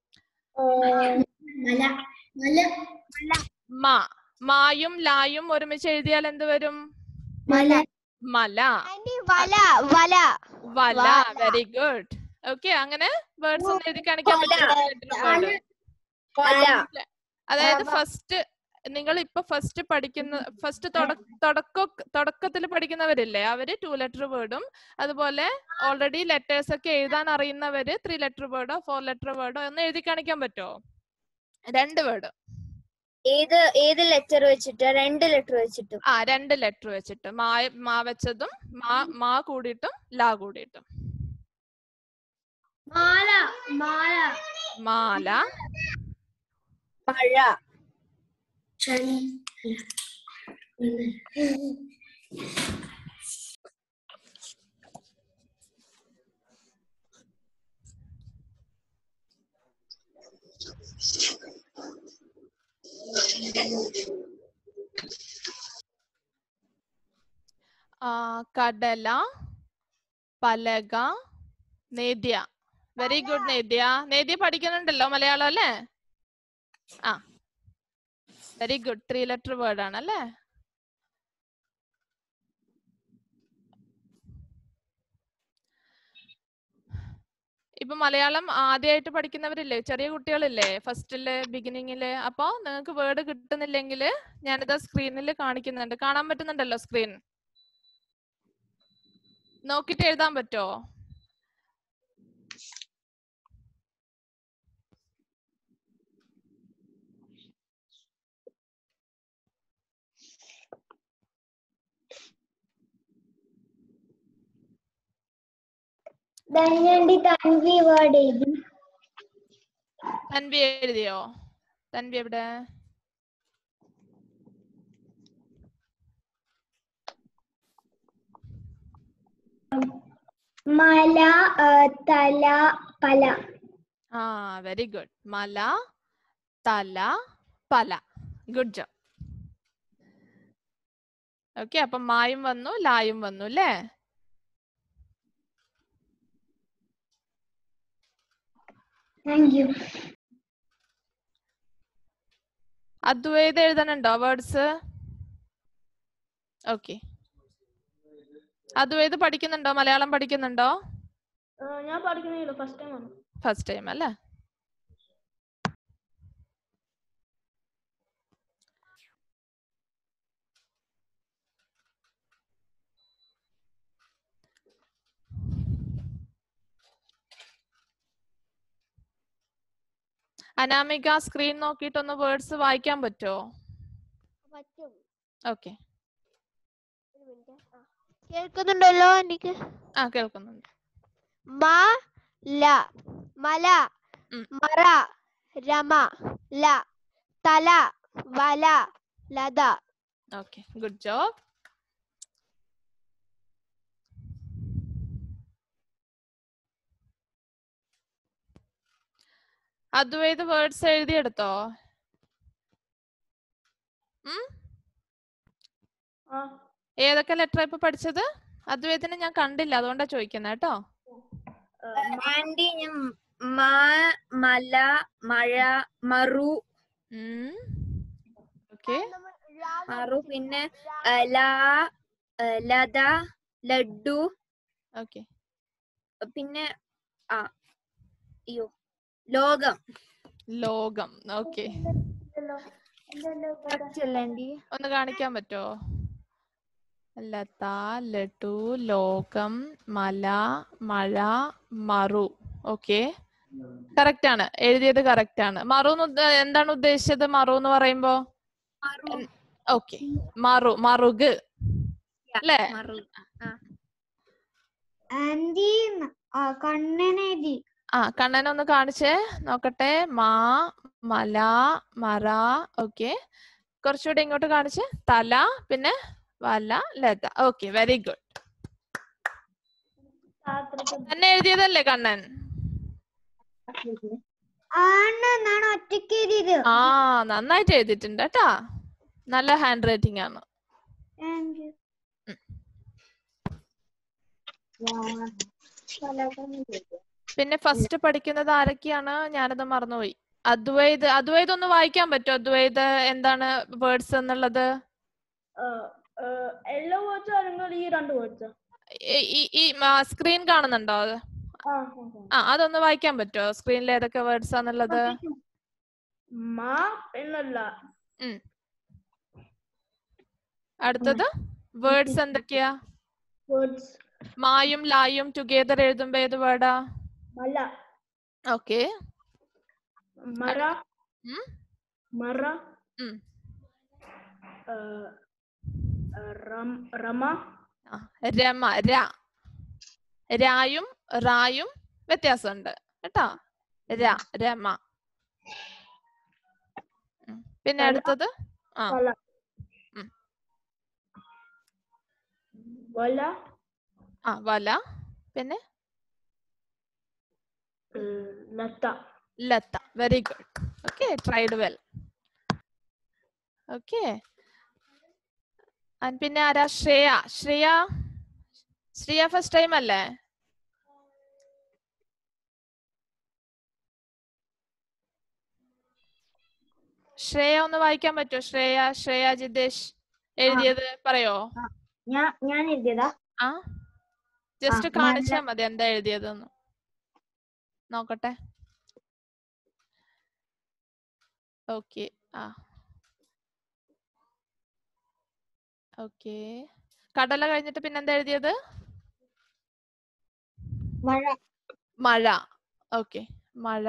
മാ മായും ലായും ഒരുമിച്ച് എഴുതിയാൽ എന്ത് വരും മല ആന്റി വല വല വല വല. വെരി ഗുഡ് ഓക്കെ അങ്ങനെ വേർഡ്സ് ഒന്ന് എഴുതി കാണിക്കാൻ പറ്റുമോ കൊല അതായത് ഫസ്റ്റ് നിങ്ങൾ ഇപ്പൊ ഫസ്റ്റ് പഠിക്കുന്ന ഫസ്റ്റ് തുടക്ക തുടക്കത്തിൽ പഠിക്കുന്നവരില്ലേ അവര് ടു ലെറ്റർ വേർഡും അതുപോലെ ഓൾറെഡി ലെറ്റേഴ്സ് ഒക്കെ എഴുതാൻ അറിയുന്നവര് ത്രീ ലെറ്റർ വേർഡോ ഫോർ ലെറ്റർ വേർഡോ ഒന്ന് എഴുതി കാണിക്കാൻ പറ്റുമോ രണ്ട് വേർഡ് ഏത് ഏത് ലെറ്റർ വെച്ചിട്ട് രണ്ട് ലെറ്റർ വെച്ചിട്ടും ആ രണ്ട് ലെറ്റർ വെച്ചിട്ട് മാ മാ വെച്ചതും മാ മാ കൂടിയിട്ടും ലാ കൂടിയിട്ടും മാല മാല മാല മഴ ആ കടല പലക നേദ്യ വെരി ഗുഡ് നേദ്യ നേദ്യ പഠിക്കുന്നുണ്ടല്ലോ മലയാളം അല്ലേ ആ very good three letter word ആണ് അല്ലേ ഇപ്പൊ മലയാളം ആദ്യമായിട്ട് പഠിക്കുന്നവരില്ലേ ചെറിയ കുട്ടികളില്ലേ ഫസ്റ്റില് ബിഗിനിങ്ങില് അപ്പൊ നിങ്ങൾക്ക് വേർഡ് കിട്ടുന്നില്ലെങ്കിൽ ഞാനിത് സ്ക്രീനിൽ കാണിക്കുന്നുണ്ട് കാണാൻ പറ്റുന്നുണ്ടല്ലോ സ്ക്രീൻ നോക്കിട്ട് എഴുതാൻ പറ്റോ ധന്യണ്ടി തൻവി വേർഡ് എഴുതി തൻവി എഴുതിയോ തൻവി എവിടെ മല ആ, തല പല ആ വെരി ഗുഡ് മല തല പല ഗുഡ് ജോബ് ഓക്കെ അപ്പൊ മായും വന്നു ലായും വന്നു അല്ലേ താങ്ക് യു അദ്വൈത് എഴുതണുണ്ടോ വേർഡ്സ് ഓക്കെ അദ്വൈത് പഠിക്കുന്നുണ്ടോ മലയാളം പഠിക്കുന്നുണ്ടോ ഞാൻ പഠിക്കുന്നില്ല ഫസ്റ്റ് ടൈം ആണ് ഫസ്റ്റ് ടൈം അല്ലേ അനാമിക സ്ക്രീൻ നോക്കിയിട്ടൊന്ന് വേർഡ്സ് വായിക്കാൻ പറ്റുമോ പറ്റും ഓക്കെ ഒരു മിനിറ്റ് കേൾക്കുന്നുണ്ടല്ലോ എനിക്ക് ആ കേൾക്കുന്നുണ്ട് മ ല മല ഉം. മറ രമ ല തല വല ലത okay good job Advaith words എഴുതിയെടുത്തോ ഉം ഏതൊക്കെ ലെറ്റർ ഇപ്പൊ പഠിച്ചത് അദ്വൈതിനെ ഞാൻ കണ്ടില്ല അതുകൊണ്ടാ ചോദിക്കുന്നത് കേട്ടോ ആന്റി ഞാൻ മ മല മഴ മറു ഓക്കെ മറു പിന്നെ ആ, ല ആ, ലത ലഡു ഓക്കെ പിന്നെ ആ അയ്യോ ലോകം ലോകം ഓക്കെ പഠിച്ചല്ലേ ആന്റി ഒന്ന് കാണിക്കാൻ പറ്റുമോ ലത ലഡു ലോകം മല മഴ മറു ഓക്കെ കറക്റ്റ് ആണ് എഴുതിയത് കറക്റ്റ് ആണ് മറു എന്ന് ഉദ്ദ- എന്താണ് ഉദ്ദേശിച്ചത് മറു എന്ന് പറയുമ്പോ ഓക്കെ മറു മറുക് അല്ലേ മറു ആന്റി കണ്ണനെഴുതി ആ കണ്ണനെ ഒന്ന് കാണിച്ചേ നോക്കട്ടെ മാ മല മറ ഓക്കെ കുറച്ചുകൂടി ഇങ്ങോട്ട് കാണിച്ച് തല പിന്നെ വല ലത ഓക്കെ വെരി ഗുഡ് തന്നെ എഴുതിയതല്ലേ കണ്ണൻ ആണെന്നാണ് ഒറ്റയ്ക്ക് എഴുതിയത് ആ നന്നായിട്ട് എഴുതിയിട്ടുണ്ട് കേട്ടാ നല്ല ഹാൻഡ് റൈറ്റിംഗ് ആണ് താങ്ക് യു പിന്നെ ഫസ്റ്റ് പഠിക്കുന്നത് ആരൊക്കെയാണ് ഞാനത് മറന്നുപോയി അദ്വൈത് അദ്വൈത് ഒന്ന് വായിക്കാൻ പറ്റുമോ അദ്വൈത് എന്താണ് വേർഡ്സ് എന്നുള്ളത് എല്ലാ വേർഡ്സും അല്ലെങ്കിൽ ഈ രണ്ട് വേർഡ്സ് ഈ- ഈ- ഈ സ്ക്രീൻ കാണുന്നുണ്ടോ അത് ആ അതൊന്ന് വായിക്കാൻ പറ്റുമോ സ്ക്രീനിൽ ഏതൊക്കെ വേർഡ്സ് ആണുള്ളത് മാ എന്നല്ല അടുത്തത് വേർഡ്സ് എന്തൊക്കെയാ വേർഡ്സ് മായും ലായും ടുഗെദർ എഴുതുമ്പോ ഏത് വേർഡാ മല ഓക്കെ മറ ഉം. മറ ഉം. ആ, ആ, രം- രമ രമ ര രായും റായും വ്യത്യാസമുണ്ട് കേട്ടോ ര രമ ഉം. പിന്നെ തല. അടുത്തത് ആ തല ഉം. വല ആ വല പിന്നെ ഉം, ലത ലത്ത very good okay tried well okay പിന്നെ ആരാ ശ്രേയ ശ്രേയ ശ്രേയ ഫസ്റ്റ് ടൈം അല്ലേ ശ്രേയ ഒന്ന് വായിക്കാൻ പറ്റുമോ ശ്രേയ ശ്രേയ ജിതേഷ് എഴുതിയത് പറയോ ഞാൻ ഞാൻ എഴുതിയതാ ആ ജസ്റ്റ് ആ, കാണിച്ചാ മതി എന്താ എഴുതിയതെന്ന് നോക്കട്ടെ ഓക്കെ ആ ഓക്കെ കടല കഴിഞ്ഞിട്ട് പിന്നെന്താ എഴുതിയത് മഴ മഴ ഓക്കെ മഴ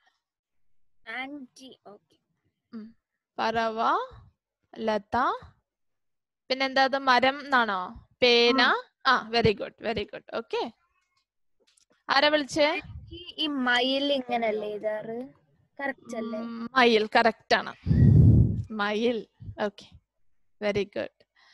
ആന്റി ഓക്കെ പറവ ലത പിന്നെന്താ അത് മരം എന്നാണോ പേന ആ very good very good okay ആരാ വിളിച്ചേ ഈ മയിൽ ഇങ്ങനല്ലേ എഴുതാറ് കറക്റ്റ് അല്ലേ ഉം, മയിൽ കറക്റ്റ് ആണ് മയിൽ ഓക്കെ വെരി ഗുഡ്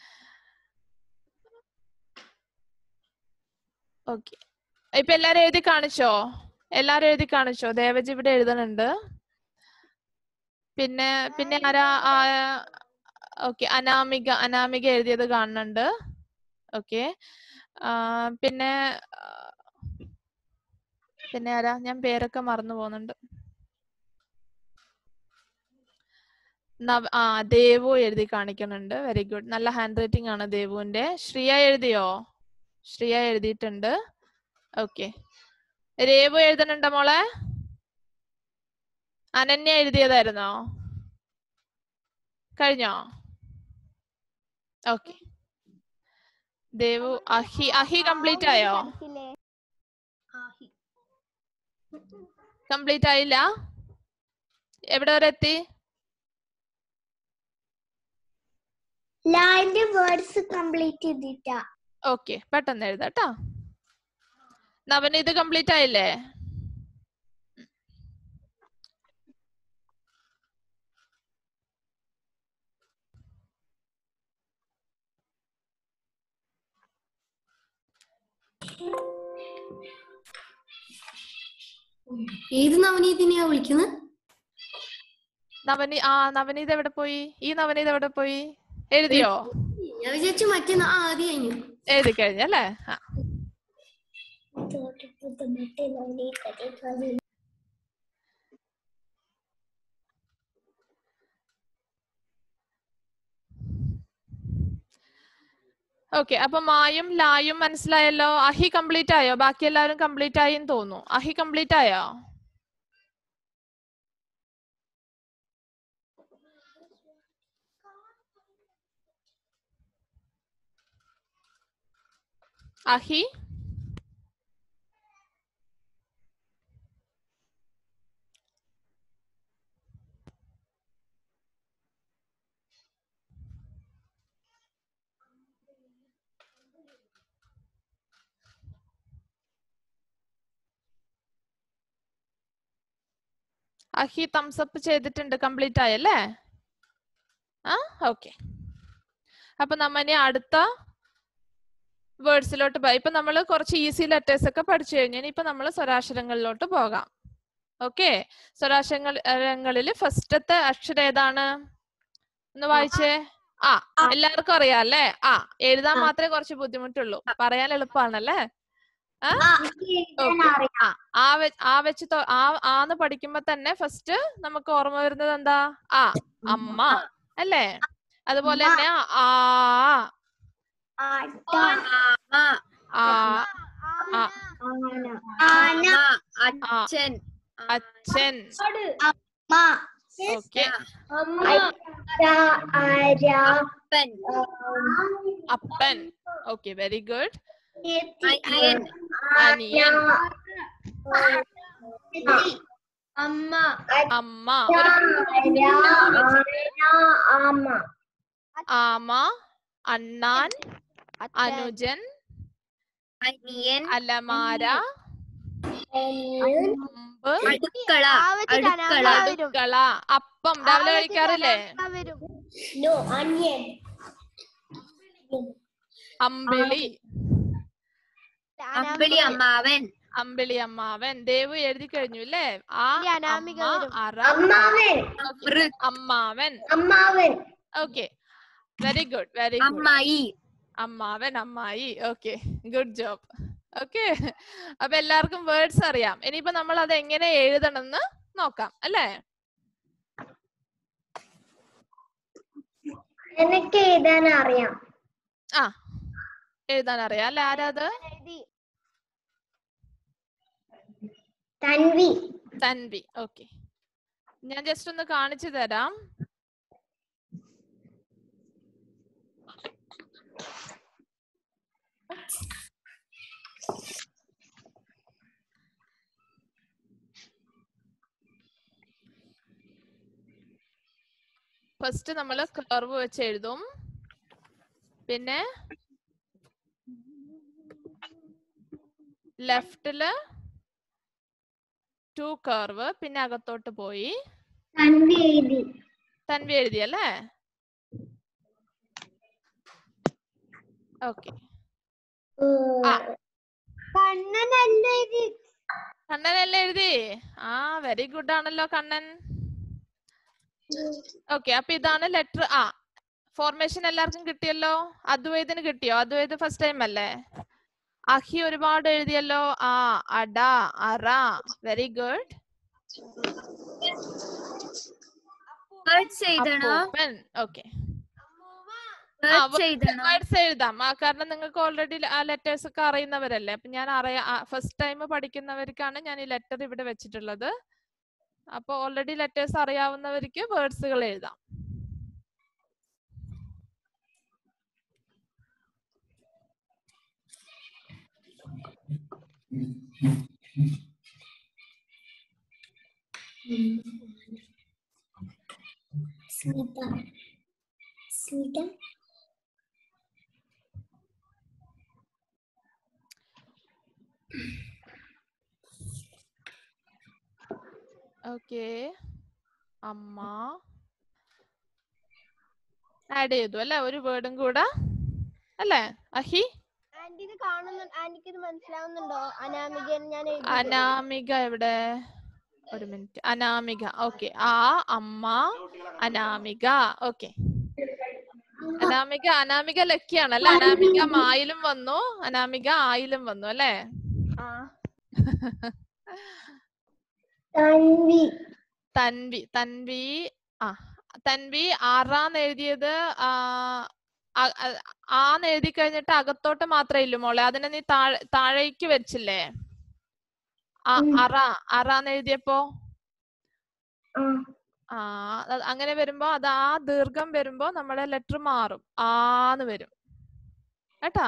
ഓക്കെ ഇപ്പൊ എല്ലാരും എഴുതി കാണിച്ചോ എല്ലാരും എഴുതി കാണിച്ചോ ദേവജി ഇവിടെ എഴുതണുണ്ട് പിന്നെ പിന്നെ ആരാ ഓക്കെ അനാമിക അനാമിക എഴുതിയത് കാണുന്നുണ്ട് ഓക്കെ പിന്നെ ആ, പിന്നെ ആരാ ഞാൻ പേരൊക്കെ മറന്നു പോകുന്നുണ്ട് നവ ആ ദേവു എഴുതി കാണിക്കുന്നുണ്ട് വെരി ഗുഡ് നല്ല ഹാൻഡ് റൈറ്റിംഗ് ആണ് ദേവുവിന്റെ ശ്രിയ എഴുതിയോ ശ്രിയ എഴുതിയിട്ടുണ്ട് ഓക്കെ രേവു എഴുതണുണ്ടോ മോളെ അനന്യ എഴുതിയതായിരുന്നോ കഴിഞ്ഞോ ഓക്കെ ദേവു അഹി അഹി കംപ്ലീറ്റ് ആയോ കംപ്ലീറ്റ് ആയില്ല എവിടെ വരെ എത്തി ലാന്റെ വേർഡ്സ് കംപ്ലീറ്റ് ചെയ്തിട്ടാ ഓക്കെ പെട്ടെന്ന് എഴുതാട്ടോ നവനീത് കംപ്ലീറ്റ് ആയില്ലേ ഏത് നവനീതിനെയാ വിളിക്കുന്നത് നവനി ആ നവനീത് എവിടെ പോയി ഈ നവനീത് എവിടെ പോയി എഴുതിയോ ഞാൻ വിചാരിച്ചു മറ്റേ ന- ആ അത് കഴിഞ്ഞു എഴുതി കഴിഞ്ഞല്ലേ ആ ഓക്കെ അപ്പൊ മായും ലായും മനസ്സിലായല്ലോ അഹി കംപ്ലീറ്റ് ആയോ ബാക്കി എല്ലാവരും കംപ്ലീറ്റ് ആയി എന്ന് തോന്നുന്നു അഹി കംപ്ലീറ്റ് ആയോ അഹി അഹി തംസ് അപ്പ് ചെയ്തിട്ടുണ്ട് കംപ്ലീറ്റ് ആയല്ലേ ആ ഓക്കെ അപ്പൊ നമ്മ ഇനി അടുത്ത വേർഡ്സിലോട്ട് പോയി ഇപ്പൊ നമ്മൾ കുറച്ച് ഈസി ലെറ്റേഴ്സ് ഒക്കെ പഠിച്ചു കഴിഞ്ഞു ഇനി ഇപ്പൊ നമ്മൾ സ്വരാക്ഷരങ്ങളിലോട്ട് പോകാം ഓക്കെ സ്വരാക്ഷരങ്ങളിൽ ഫസ്റ്റത്തെ അക്ഷരം ഏതാണ് ഒന്ന് വായിച്ചേ ആ എല്ലാവർക്കും അറിയാം അല്ലേ ആ എഴുതാൻ മാത്രമേ കുറച്ച് ബുദ്ധിമുട്ടുള്ളൂ പറയാൻ എളുപ്പമാണല്ലേ ആ Okay. ആ ആ വെ- ആ വെച്ച് തൊ- ആ ആന്ന് പഠിക്കുമ്പോ തന്നെ ഫസ്റ്റ് നമുക്ക് ഓർമ്മ വരുന്നത് എന്താ ആ അമ്മ അല്ലേ അതുപോലെ തന്നെ ആ ആ ആ ആ ആന അച്ഛൻ അച്ഛൻ ഓക്കെ അപ്പൻ അപ്പൻ ഓക്കെ വെരി ഗുഡ് അനിയൻ അനിയൻ അമ്മ അമ്മ ഒരു ആമ ആമ അണ്ണാൻ അനുജൻ അനിയൻ അലമാര അമ്പ് അടുക്കള ആ വെച്ചിട്ട് അടുക്കള അനാമ വരും അടുക്കള അപ്പം രാവിലെ ആ വെച്ചിട്ട് കഴിക്കാറില്ലേ അനാമ വരും നോ അനിയൻ അമ്പിളി അമ്പിളി അമ്മാവൻ അമ്പിളി അമ്മാവൻ ദേവു എഴുതി കഴിഞ്ഞു അല്ലേ ആ ഇനി അനാമിക അമ്മ വരും. അറ അമ്മാവൻ വൃ- അമ്മാവൻ അമ്മാവൻ okay very good very good അമ്മായി അമ്മാവൻ അമ്മായി ഓക്കെ ഗുഡ് ജോബ് ഓക്കെ അപ്പൊ എല്ലാവർക്കും വേർഡ്സ് അറിയാം ഇനിയിപ്പോ നമ്മൾ അത് എങ്ങനെ എഴുതണമെന്ന് നോക്കാം അല്ലേ എനിക്ക് എഴുതാൻ അറിയാം ആ എഴുതാൻ അറിയാം അല്ലെ ആരാ അത് എഴുതി തൻവി തൻവി ഓക്കെ ഞാൻ ജസ്റ്റ് ഒന്ന് കാണിച്ചു തരാം ഫസ്റ്റ് നമ്മൾ കർവ് വെച്ച് എഴുതും പിന്നെ ലെഫ്റ്റില് ടു കർവ് പിന്നെ അകത്തോട്ട് പോയി തൻവി എഴുതി തൻവി എഴുതിയല്ലേ ഓക്കെ ആ. കണ്ണനല്ല എഴുതി കണ്ണനല്ലേ എഴുതി ആ വെരി ഗുഡ് ആണല്ലോ കണ്ണൻ ഓക്കെ അപ്പൊ ഇതാണ് ലെറ്റർ ആ ഫോർമേഷൻ എല്ലാവർക്കും കിട്ടിയല്ലോ അദ്വൈതിന് കിട്ടിയോ അദ്വൈത് ഫസ്റ്റ് ടൈം അല്ലേ അഹി ഒരുപാട് എഴുതിയല്ലോ ആ അട അറ വെരി ഗുഡ് വേർഡ്സ് എഴുതണോ ഓക്കെ വേർഡ്സ് എഴുതണോ വേർഡ്സ് എഴുതാം ആ കാരണം നിങ്ങൾക്ക് ഓൾറെഡി ആ ലെറ്റേഴ്സ് ഒക്കെ അറിയുന്നവരല്ലേ അപ്പൊ ഞാൻ അറിയാ ഫസ്റ്റ് ടൈം പഠിക്കുന്നവർക്കാണ് ഞാൻ ഈ ലെറ്റർ ഇവിടെ വെച്ചിട്ടുള്ളത് അപ്പൊ ഓൾറെഡി ലെറ്റേഴ്സ് അറിയാവുന്നവർക്ക് വേർഡ്സുകൾ എഴുതാം സ്മിത സ്മിത ഓക്കെ അമ്മ ആഡ് ചെയ്തു അല്ലെ ഒരു വേർഡും കൂടെ അല്ലേ അഹി ആന്റി ഇത് കാണുന്നു ആന്റിക്ക് ഇത് മനസ്സിലാവുന്നുണ്ടോ അനാമിക ഞാൻ അനാമിക എവിടെ ഒരു മിനിറ്റ് അനാമിക ഓക്കെ ആ അമ്മ അനാമിക ഓക്കെ അനാമിക അനാമിക ലക്കിയാണ് അല്ലെ അനാമിക മായിലും വന്നു അനാമിക ആയിലും വന്നു അല്ലേ തൻവി തൻവി തൻവി ആ തൻവി ആറാന്ന് എഴുതിയത് ആ ആ- ആ- ആന്ന് എഴുതി കഴിഞ്ഞിട്ട് അകത്തോട്ട് മാത്രമേ ഇല്ലു മോളെ അതിനെ നീ താഴെ താഴേക്ക് വെച്ചില്ലേ ആ ഉം. അറ അറാന്ന് എഴുതിയപ്പോ ആ ആ അത് അങ്ങനെ വരുമ്പോ അത് ആ ദീർഘം വരുമ്പോ നമ്മുടെ ലെറ്റർ മാറും ആന്ന് വരും കേട്ടാ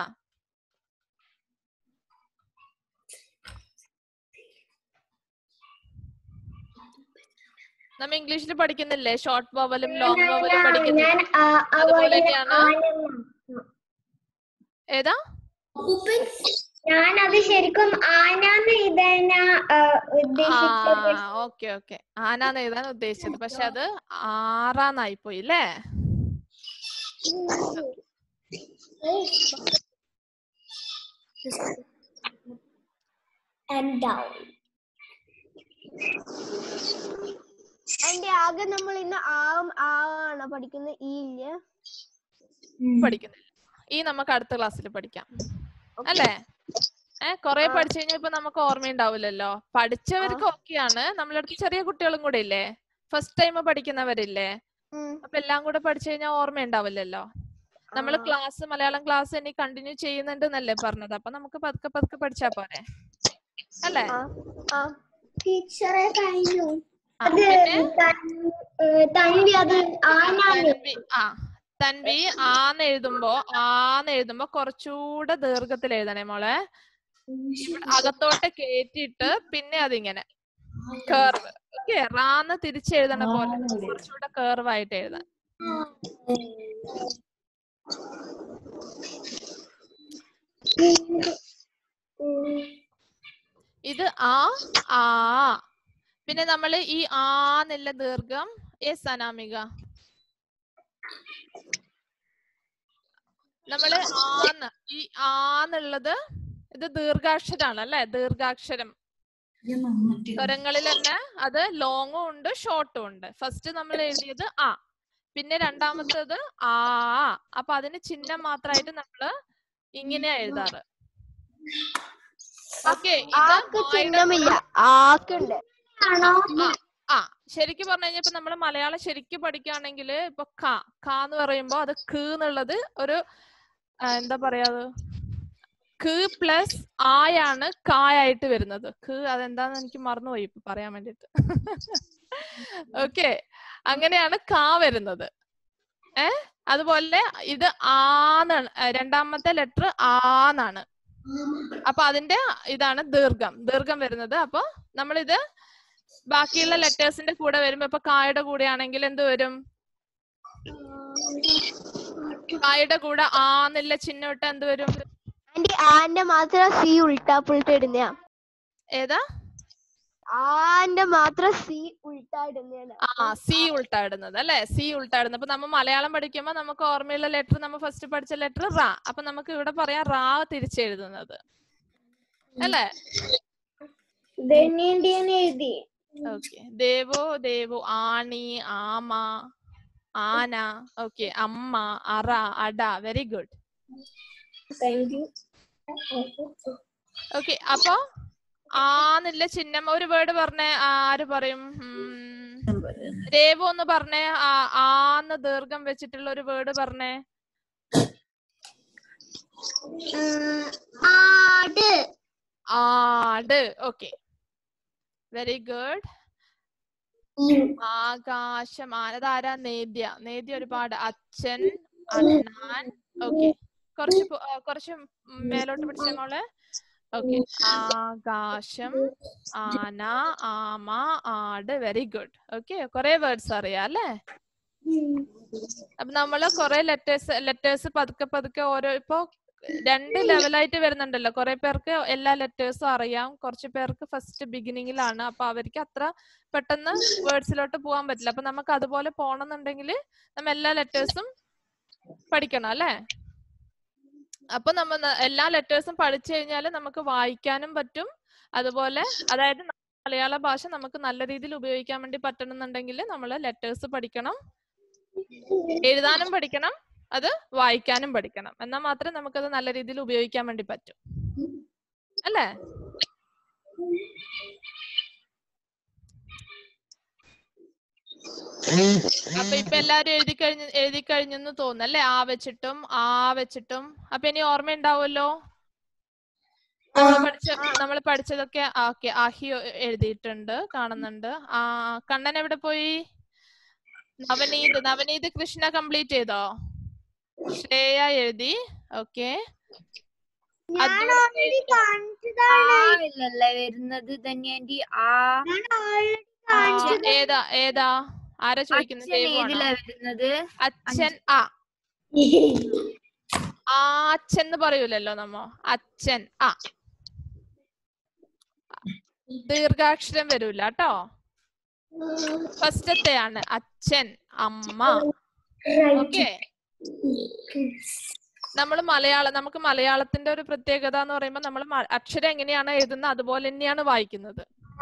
നമ്മ ഇംഗ്ലീഷിൽ പഠിക്കുന്നില്ലേ ഷോർട്ട് വവലും ലോങ് വവലും പഠിക്കുന്നില്ലേ ഞാൻ ആ, അതുപോലെ അവളെ തന്നെയാണ് ആനന്ദ. ഏതാ അപ്പൂപ്പൻ ഞാനത് ശരിക്കും ആനാന്ന് എഴുതാനാ ആ, ഉദ്ദേശിച്ചത് ആ ഓക്കെ ഓക്കെ ആനാന്ന് എഴുതാൻ ഉദ്ദേശിച്ചത് പക്ഷെ അത് ആറാന്നായി പോയി അല്ലേ and down. ആന്റി ആകെ നമ്മൾ ഇന്ന് ആം ആ ആണോ പഠിക്കുന്നത് ഈ ഇല്ല പഠിക്കുന്നില്ല ഈ നമുക്ക് അടുത്ത ക്ലാസ്സിൽ പഠിക്കാം അല്ലേ ഏ കൊറേ പഠിച്ചു കഴിഞ്ഞാൽ ഇപ്പൊ നമുക്ക് ഓർമ്മയുണ്ടാവില്ലല്ലോ പഠിച്ചവർക്ക് ഓക്കെയാണ് നമ്മളെ അടുത്ത് ചെറിയ കുട്ടികളും കൂടെ ഇല്ലേ ഫസ്റ്റ് ടൈം പഠിക്കുന്നവരില്ലേ ഉം. അപ്പൊ എല്ലാം കൂടെ പഠിച്ചു കഴിഞ്ഞാൽ ഓർമ്മയുണ്ടാവില്ലല്ലോ നമ്മൾ ആ. ക്ലാസ് മലയാളം ക്ലാസ് ഇനി കണ്ടിന്യൂ ചെയ്യുന്നുണ്ടെന്നല്ലേ പറഞ്ഞത് അപ്പൊ നമുക്ക് പതുക്കെ പതുക്കെ പഠിച്ചാ പോരെ അല്ലേ ആ. ആ ടീച്ചറെ കഴിഞ്ഞു ആ, അത് പിന്നെ തൻ- ഏ, തൻവി അത് ആനാന്ന് തൻവി ആ തൻവി ആന്ന് എഴുതുമ്പോ ആന്ന് എഴുതുമ്പോ കുറച്ചുകൂടെ ദീർഘത്തിൽ എഴുതണേ മോളെ ഇവിടെ അകത്തോട്ട് കേറ്റിയിട്ട് പിന്നെ അതിങ്ങനെ കേർവ് ഓക്കെ റാന്ന് തിരിച്ചെഴുതണ പോലെ കുറച്ചുകൂടെ കേർവ് ആയിട്ട് എഴുതാൻ ഇത് ആ ആ പിന്നെ നമ്മൾ ഈ ആ എന്നുള്ള ദീർഘം എസ് അനാമിക നമ്മള് ആന്ന് ഈ ആന്നുള്ളത് ഇത് ദീർഘാക്ഷരാണ് അല്ലെ ദീർഘാക്ഷരം സ്വരങ്ങളിൽ തന്നെ അത് ലോങ്ങും ഉണ്ട് ഷോർട്ടും ഉണ്ട് ഫസ്റ്റ് നമ്മൾ എഴുതിയത് ആ പിന്നെ രണ്ടാമത്തേത് ആ അപ്പൊ അതിന് ചിഹ്നം മാത്രമായിട്ട് നമ്മള് ഇങ്ങനെയാ എഴുതാറ് ഓക്കെ ആക്ക് ചിഹ്നമില്ല ആക്കുണ്ട് ആണോ ആ ശരിക്കും പറഞ്ഞു കഴിഞ്ഞാൽ ഇപ്പൊ നമ്മൾ മലയാളം ശരിക്കും പഠിക്കുകയാണെങ്കിൽ ഇപ്പൊ ക ക എന്ന് പറയുമ്പോ അത് ക എന്നുള്ളത് ഒരു ആ, എന്താ പറയാ അത് ഖ് പ്ലസ് ആയാണ് കായായിട്ട് വരുന്നത് ഖ് അതെന്താന്ന് എനിക്ക് മറന്നുപോയി ഇപ്പൊ പറയാൻ വേണ്ടിട്ട് ഓക്കെ അങ്ങനെയാണ് കാ വരുന്നത് ഏ അതുപോലെ ഇത് ആന്നാണ് ഏ, രണ്ടാമത്തെ ലെറ്റർ ആന്നാണ് അപ്പൊ അതിന്റെ ഇതാണ് ദീർഘം ദീർഘം വരുന്നത് അപ്പൊ നമ്മളിത് ബാക്കിയുള്ള ലെറ്റേഴ്സിന്റെ കൂടെ വരുമ്പോ ഇപ്പൊ കായുടെ കൂടെ ആണെങ്കിൽ എന്ത് വരും കായുടെ കൂടെ ആന്നില്ല ചിഹ്നം ഇട്ട എന്ത് വരും ആന്റി ആന്റെ മാത്രം സി ഉൾട്ടാ പുൾട്ട ഇടുന്നയാ ഏതാ ആന്റെ മാത്രം സി ഉൾട്ടാ ഇടുന്നതാണ് ആ സി ഉൾട്ടാടുന്നത് അല്ലെ സി ഉൾട്ടാടുന്നത് അപ്പൊ നമ്മൾ മലയാളം പഠിക്കുമ്പോ നമുക്ക് ഓർമ്മയുള്ള ലെറ്റർ നമ്മൾ ഫസ്റ്റ് പഠിച്ച ലെറ്റർ റാ അപ്പൊ നമുക്ക് ഇവിടെ പറയാം റാ തിരിച്ചെഴുതുന്നത് അല്ലേ ധന്യന്റെയാണ് എഴുതി ഓക്കെ ദേവോ ദേവോ ആണി ആമ ആന ഓക്കെ അമ്മ അറ അട very good thank you okay അപ്പൊ ആന്നില്ല ചിഹ്നം ഒരു വേർഡ് പറഞ്ഞേ ആര് പറയും ഉം, ദേവു ഒന്ന് പറഞ്ഞേ ആ ആന്ന് ദീർഘം വെച്ചിട്ടുള്ള ഒരു വേർഡ് പറഞ്ഞേ ആട് ആട് ഓക്കെ വെരി ഗുഡ് ആകാശം ആനതാരാ നേദ്യ നേദ്യ ഒരുപാട് അച്ഛൻ അണ്ണാൻ ഓക്കെ കുറച്ച് പോ- ആ, കുറച്ച് മേലോട്ട് പിടിച്ച മോളെ ഓക്കെ ആകാശം ആന ആമ ആട് വെരി ഗുഡ് ഓക്കെ കുറെ വേർഡ്സ് അറിയാം അല്ലേ അപ്പൊ നമ്മള് കുറെ ലെറ്റേഴ്സ് ലെറ്റേഴ്സ് പതുക്കെ പതുക്കെ ഓരോ ഇപ്പൊ രണ്ട് ലെവലായിട്ട് വരുന്നുണ്ടല്ലോ കുറെ പേർക്ക് എല്ലാ ലെറ്റേഴ്സും അറിയാം കുറച്ച് പേർക്ക് ഫസ്റ്റ് ബിഗിനിങ്ങിലാണ് അപ്പൊ അവർക്ക് അത്ര പെട്ടെന്ന് വേർഡ്സിലോട്ട് പോകാൻ പറ്റില്ല അപ്പൊ നമുക്ക് അതുപോലെ പോണെന്നുണ്ടെങ്കിൽ നമ്മ എല്ലാ ലെറ്റേഴ്സും പഠിക്കണം അല്ലേ അപ്പൊ നമ്മ ന- എല്ലാ ലെറ്റേഴ്സും പഠിച്ചു കഴിഞ്ഞാൽ നമുക്ക് വായിക്കാനും പറ്റും അതുപോലെ അതായത് ന- മലയാള ഭാഷ നമുക്ക് നല്ല രീതിയിൽ ഉപയോഗിക്കാൻ വേണ്ടി പറ്റണമെന്നുണ്ടെങ്കിൽ നമ്മൾ ലെറ്റേഴ്സ് പഠിക്കണം എഴുതാനും പഠിക്കണം അത് വായിക്കാനും പഠിക്കണം എന്നാൽ മാത്രമേ നമുക്കത് നല്ല രീതിയിൽ ഉപയോഗിക്കാൻ വേണ്ടി പറ്റും അല്ലേ അപ്പൊ ഇപ്പൊ എല്ലാരും എഴുതി കഴിഞ്ഞ് എഴുതി കഴിഞ്ഞെന്ന് തോന്നുന്നു അല്ലേ ആ വെച്ചിട്ടും ആ വെച്ചിട്ടും അപ്പൊ ഇനി ഓർമ്മയുണ്ടാവുമല്ലോ നമ്മൾ പഠിച്ച നമ്മൾ പഠിച്ചതൊക്കെ ഓക്കെ ആഹി എഴുതിയിട്ടുണ്ട് കാണുന്നുണ്ട് ആ കണ്ണൻ എവിടെ പോയി നവനീത് നവനീത് കൃഷ്ണ കംപ്ലീറ്റ് ചെയ്തോ ശ്രേയ എഴുതി ഓക്കെ ഞാൻ ഓൾറെഡി ആ കാണിച്ചതാണ് ഇല്ലല്ലേ വരുന്നത് ധന്യാന്റി ആ ഞാൻ ഓൾറെഡി ആ, കാണിച്ചത് ഏതാ ഏതാ ആരാ ചോദിക്കുന്നത് അച്ഛൻ ദേവുവാണോ? ഏതിലാ വരുന്നത് അച്ഛൻ ആ ആ അച്ഛൻ എന്ന് പറയൂലല്ലോ നമ്മ അച്ഛൻ ആ ദീർഘാക്ഷരം വരൂല കേട്ടോ ഫസ്റ്റത്തെയാണ് അച്ഛൻ അമ്മ ഓക്കെ നമ്മൾ മലയാളം നമുക്ക് മലയാളത്തിന്റെ ഒരു പ്രത്യേകത എന്ന് പറയുമ്പോൾ നമ്മൾ അക്ഷരം എങ്ങനെയാണ് എഴുതുന്നത് അതുപോലെ തന്നെയാണ് വായിക്കുന്നത്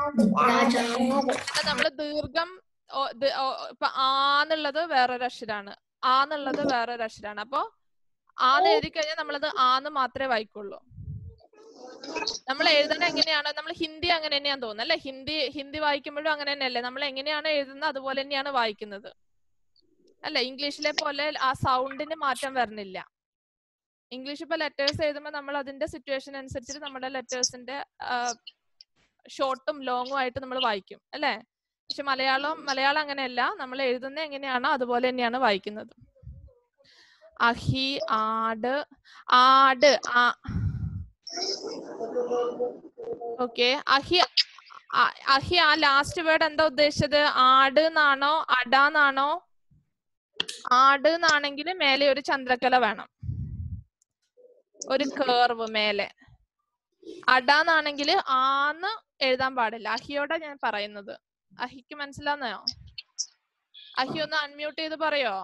നമ്മൾ ദീർഘം ഓ- ദ- ഓ- ഇപ്പൊ ആന്നുള്ളത് വേറൊരു അക്ഷരാണ് ആന്നുള്ളത് വേറൊരു അക്ഷരാണ് അപ്പൊ ആന്ന് എഴുതി കഴിഞ്ഞാൽ നമ്മളത് ആന്ന് മാത്രമേ വായിക്കുള്ളൂ നമ്മൾ എഴുതണ എങ്ങനെയാണ് നമ്മൾ ഹിന്ദി അങ്ങനെ തന്നെയാന്ന് തോന്നുന്നു അല്ലെ ഹിന്ദി ഹിന്ദി വായിക്കുമ്പോഴും അങ്ങനെ തന്നെയല്ലേ നമ്മൾ എങ്ങനെയാണ് എഴുതുന്നത് അതുപോലെ തന്നെയാണ് വായിക്കുന്നത് അല്ല ഇംഗ്ലീഷിലെ പോലെ ആ സൗണ്ടിന് മാറ്റം വരണില്ല ഇംഗ്ലീഷ് ഇപ്പൊ ലെറ്റേഴ്സ് എഴുതുമ്പോൾ നമ്മൾ അതിന്റെ സിറ്റുവേഷൻ അനുസരിച്ചിട്ട് നമ്മുടെ ലെറ്റേഴ്സിന്റെ ഷോർട്ടും ലോങ്ങും ആയിട്ട് നമ്മൾ വായിക്കും അല്ലെ പക്ഷെ മലയാളം മലയാളം അങ്ങനെയല്ല നമ്മൾ എഴുതുന്ന എങ്ങനെയാണോ അതുപോലെ തന്നെയാണ് വായിക്കുന്നത് അഹി ആട് ആട് ആ ഓക്കെ അഹി ആ- അഹി ആ ലാസ്റ്റ് വേർഡ് എന്താ ഉദ്ദേശിച്ചത് ആട് എന്നാണോ അടാന്നാണോ ആട് എന്നാണെങ്കിൽ മേലെ ഒരു ചന്ദ്രക്കല വേണം ഒരു കേർവ് മേലെ അടാന്നാണെങ്കിൽ ആന്ന് എഴുതാൻ പാടില്ല അഹിയോടെ ഞാൻ പറയുന്നത് അഹിക്ക് മനസ്സിലാന്നോ അഹി ഒന്ന് അൺമ്യൂട്ട് ചെയ്ത് പറയോ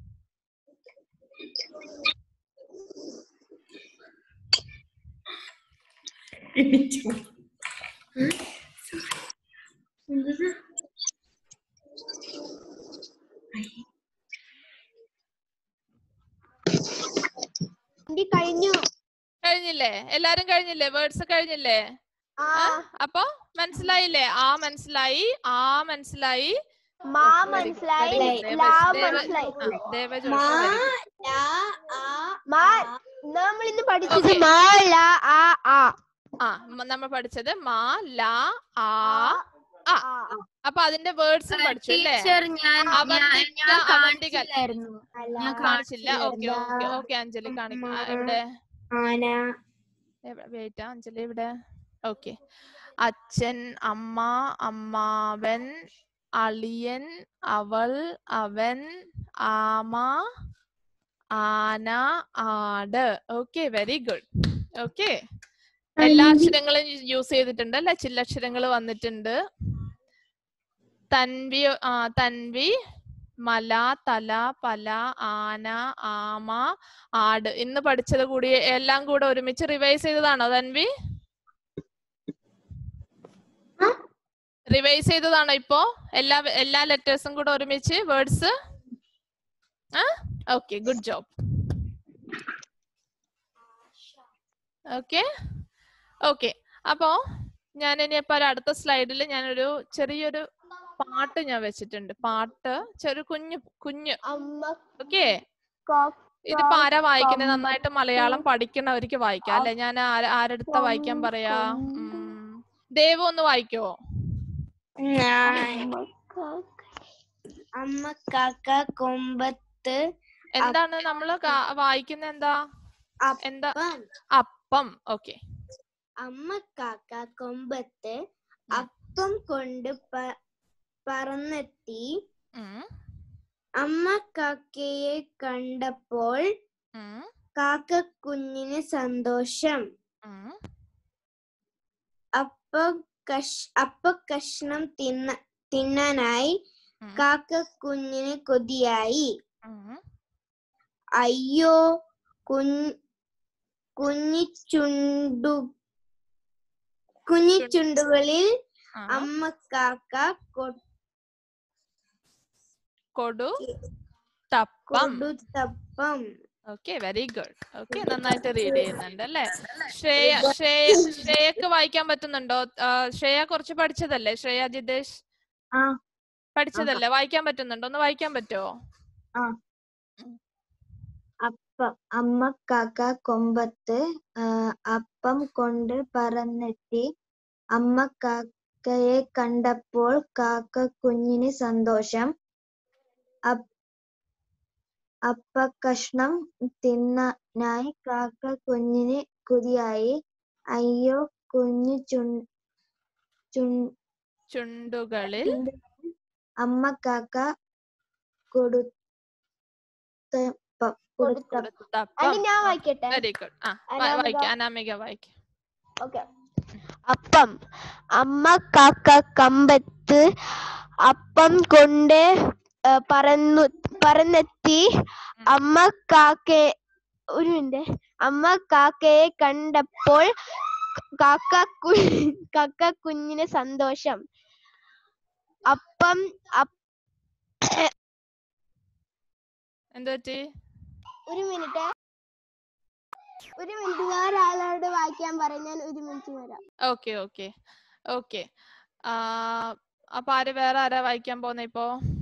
ആന്റി കഴിഞ്ഞു കഴിഞ്ഞില്ലേ എല്ലാരും കഴിഞ്ഞില്ലേ വേർഡ്സ് കഴിഞ്ഞില്ലേ ആ ആ? അപ്പൊ മനസ്സിലായില്ലേ ആ മനസ്സിലായി ആ മനസ്സിലായി മാ Very good, മനസ്സിലായി very good. ലാ ദേവ- മനസ്സിലായി ആ, ദേവ ജോഷ very good. മാ നമ്മൾ ഇന്ന് പഠിച്ചത് Okay. മാ ല ആ ആ ആ മ- നമ്മൾ പഠിച്ചത് മാ ലാ ആ ആ, ആ. അപ്പൊ അതിന്റെ വേർഡ്സും പഠിച്ചു അല്ലേ ടീച്ചർ ഞാൻ ഞാൻ അവന്തിക, ഞാൻ അവന്തിക. കാണിച്ചില്ലായിരുന്നു അല്ല. ഞാൻ കാണിച്ചില്ല ഓക്കെ കാണിച്ചില്ല. ഓക്കെ ഓക്കെ അഞ്ജലി കാണിക്കാം ആ, എവിടെ ആന വെയിറ്റ് അഞ്ജലി ഇവിടെ ഓക്കെ അച്ഛൻ അമ്മ അമ്മാവൻ അളിയൻ അവൾ അവൻ ആമ ആന ആട് ഓക്കെ വെരി ഗുഡ് ഓക്കെ എല്ലാ അക്ഷരങ്ങളും യൂസ് ചെയ്തിട്ടുണ്ട് അല്ലെ ചില്ലക്ഷരങ്ങൾ വന്നിട്ടുണ്ട് തൻവി ആ തൻവി മല തല പല ആന ആമ ആട് ഇന്ന് പഠിച്ചത് കൂടി എല്ലാം കൂടെ ഒരുമിച്ച് റിവൈസ് ചെയ്തതാണോ തൻവി റിവൈസ് ചെയ്തതാണോ ഇപ്പോ എല്ലാ എല്ലാ ലെറ്റേഴ്സും കൂടെ ഒരുമിച്ച് വേർഡ്സ് ആ okay good job okay okay അപ്പോ ഞാൻ ഇനിയിപ്പോ ഒരു അടുത്ത സ്ലൈഡിൽ ഞാനൊരു ചെറിയൊരു പാട്ട് ഞാൻ വെച്ചിട്ടുണ്ട് പാട്ട് ചെറിയ കുഞ്ഞു കുഞ്ഞു അമ്മ ഓക്കെ കൊ- ഇതിപ്പോ ആരാ വായിക്കുന്നത് നന്നായിട്ട് മലയാളം പഠിക്കണവർക്ക് വായിക്കാം അല്ലെ ഞാൻ ആര- ആരെടുത്ത വായിക്കാൻ പറയാ ഉം. ദേവു ഒന്ന് വായിക്കോ അമ്മ കാക്ക കൊമ്പത്ത് എന്താണ് നമ്മള് കാ- വായിക്കുന്ന എന്താ എന്താ അപ്പം അപ്പം ഓക്കെ അമ്മ കാക്ക കൊമ്പത്ത് അപ്പം കൊണ്ട് പ- പറന്നെത്തി അമ്മ കാക്കയെ കണ്ടപ്പോൾ കാക്ക കുഞ്ഞിന് സന്തോഷം അപ്പ കഷ് അപ്പ കഷ്ണം തിന്ന തിന്നാനായി കാക്ക കുഞ്ഞിന് കൊതിയായി അയ്യോ കുഞ്ഞ് കുഞ്ഞിച്ചുണ്ടു കുഞ്ഞിച്ചുണ്ടുകളിൽ അമ്മ കാക്ക കൊ- കൊടു തപ്പം കൊടുത്തപ്പം ഓക്കെ വെരി ഗുഡ് ഓക്കെ നന്നായിട്ട് റീഡ് ചെയ്യുന്നുണ്ട് അല്ലേ ശ്രേയ ശ്രേയ ശ്രേയക്ക് വായിക്കാൻ പറ്റുന്നുണ്ടോ ആ, ശ്രേയ കുറച്ച് പഠിച്ചതല്ലേ ശ്രേയ ജിതേഷ് ആ. പഠിച്ചതല്ലേ വായിക്കാൻ പറ്റുന്നുണ്ടോ ഒന്ന് വായിക്കാൻ പറ്റുമോ അപ്പം അമ്മ കാക്ക കൊമ്പത്ത് ആ, അപ്പം കൊണ്ട് പറന്നെത്തി അമ്മ കാക്കയെ കണ്ടപ്പോൾ കാക്ക കുഞ്ഞിന് സന്തോഷം അപ്പ് അപ്പ കഷ്ണം തിന്നാനായി കാക്ക കുഞ്ഞിന് കൊതിയായി അയ്യോ കുഞ്ഞു ചു ചുണ്ടുകളിൽ അമ്മ കാക്ക കൊടുത്തപ്പം കൊടുത്തപ്പം അത് ഞാൻ വായിക്കട്ടെ വെരി ഗുഡ് ആ അനാമിക. വായിക്കാം അനാമിക വായിക്കാം ഓക്കെ അപ്പം അമ്മ കാക്ക കമ്പത്ത് അപ്പം കൊണ്ട് ഏ, പറന്നു പറന്നെത്തി അമ്മ കാക്കയെ ഒരു മിനിറ്റ് അമ്മ കാക്കയെ കണ്ടപ്പോൾ കാക്ക കു കാക്ക കുഞ്ഞിന് സന്തോഷം അപ്പം അപ്പ് എന്ത് പറ്റി ഒരു മിനിറ്റ് ഒരു മിനിറ്റ് വേറെ ആളോട് വായിക്കാൻ പറയാം ഞാൻ ഒരു മിനിറ്റ് വരാം ഓക്കെ ഓക്കെ ഓക്കെ അപ്പൊ ആര് വേറെ ആരാ വായിക്കാൻ പോന്നെ ഇപ്പോ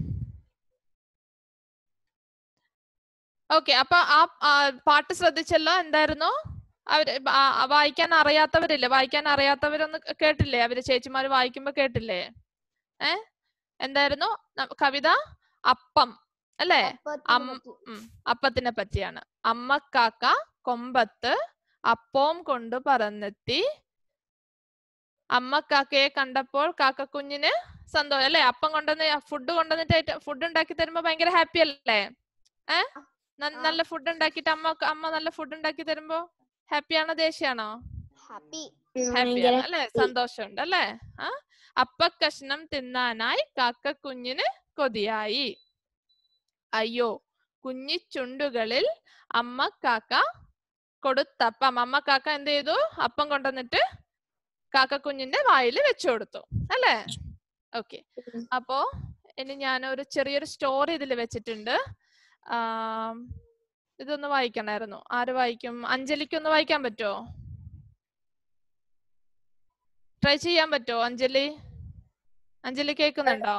ഓക്കെ അപ്പൊ ആ ആ, പാട്ട് ശ്രദ്ധിച്ചല്ലോ എന്തായിരുന്നു അവര് ആ, ആ, വായിക്കാൻ അറിയാത്തവരില്ലേ വായിക്കാൻ അറിയാത്തവരൊന്ന് കേട്ടില്ലേ അവര് ചേച്ചിമാര് വായിക്കുമ്പോ കേട്ടില്ലേ ഏ എന്തായിരുന്നു ന- കവിത അപ്പം അല്ലേ അപ്പത്തിനെ അം- പറ്റി. ഉം, അപ്പത്തിനെ പറ്റിയാണ് അമ്മക്കാക്ക കൊമ്പത്ത് അപ്പവും കൊണ്ട് പറന്നെത്തി അമ്മക്കാക്കയെ കണ്ടപ്പോൾ കാക്കക്കുഞ്ഞിന് സന്തോഷം അല്ലെ അപ്പം കൊണ്ടുവന്ന് ഫുഡ് കൊണ്ടുവന്നിട്ട് ഫുഡ് ഉണ്ടാക്കി തരുമ്പോ ഭയങ്കര ഹാപ്പി അല്ലേ ഏ ന- നല്ല ഫുഡ് ഉണ്ടാക്കിയിട്ട് അമ്മ അമ്മ നല്ല ഫുഡ് ഉണ്ടാക്കി തരുമ്പോ ഹാപ്പിയാണോ ദേഷ്യാണോ ഹാപ്പി ഹാപ്പിയാണ് അല്ലെ സന്തോഷമുണ്ട് അല്ലെ ആ അപ്പ കഷ്ണം തിന്നാനായി കാക്ക കുഞ്ഞിന് കൊതിയായി അയ്യോ കുഞ്ഞി ചുണ്ടുകളിൽ അമ്മ കാക്ക കൊടുത്തപ്പം അമ്മ കാക്ക എന്ത് ചെയ്തു അപ്പം കൊണ്ടുവന്നിട്ട് കാക്ക കുഞ്ഞിന്റെ വായിൽ വെച്ചു കൊടുത്തു അല്ലേ ഓക്കെ അപ്പോ ഇനി ഞാൻ ഒരു ചെറിയൊരു സ്റ്റോറി ഇതിൽ വെച്ചിട്ടുണ്ട് ആം, ഇതൊന്ന് വായിക്കണമായിരുന്നു ആര് വായിക്കും അഞ്ജലിക്ക് ഒന്ന് വായിക്കാൻ പറ്റുമോ ട്രൈ ചെയ്യാൻ പറ്റുമോ അഞ്ജലി അഞ്ജലി കേൾക്കുന്നുണ്ടോ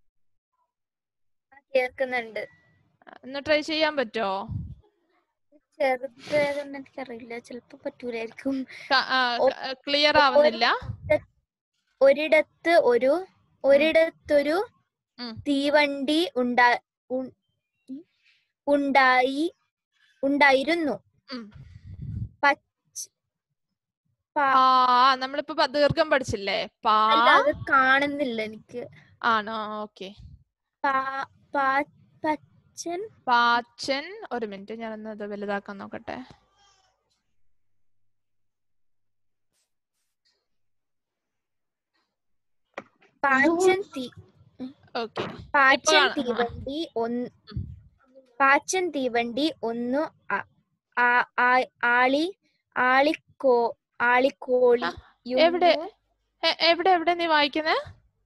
കേൾക്കുന്നുണ്ട് ഒന്ന് ട്രൈ ചെയ്യാൻ പറ്റുമോ ചെറുതായതുകൊണ്ട് എനിക്കറിയില്ല ചിലപ്പോ പറ്റൂലായിരിക്കും ക്ലിയർ ആവുന്നില്ല ഒരിടത്ത് ഒരു ഒരിടത്തൊരു ഉം. തീവണ്ടി ഉണ്ടാ ഉൺ- ഉണ്ടായി ഉണ്ടായിരുന്നു ഉം. പച്ച പാ ആ നമ്മളിപ്പോ പ- ദീർഘം പഠിച്ചില്ലേ പാ അല്ല അത് കാണുന്നില്ല എനിക്ക് ആണോ ഓക്കെ പാ പാ പച്ചൻ പാച്ചൻ ഒരു മിനിറ്റ് ഞാനൊന്ന് അത് വലുതാക്കാൻ നോക്കട്ടെ പാച്ചൻ തീ ഓക്കെ പാച്ചൻ കാണാം. തീവണ്ടി ഒന്ന് പാച്ചൻ തീവണ്ടി ഒന്നു ആ- ആ- ആ- ആളി ആളിക്കോ ആളിക്കോളി എവിടെ എ- എവിടെ എവിടെ നീ വായിക്കുന്നേ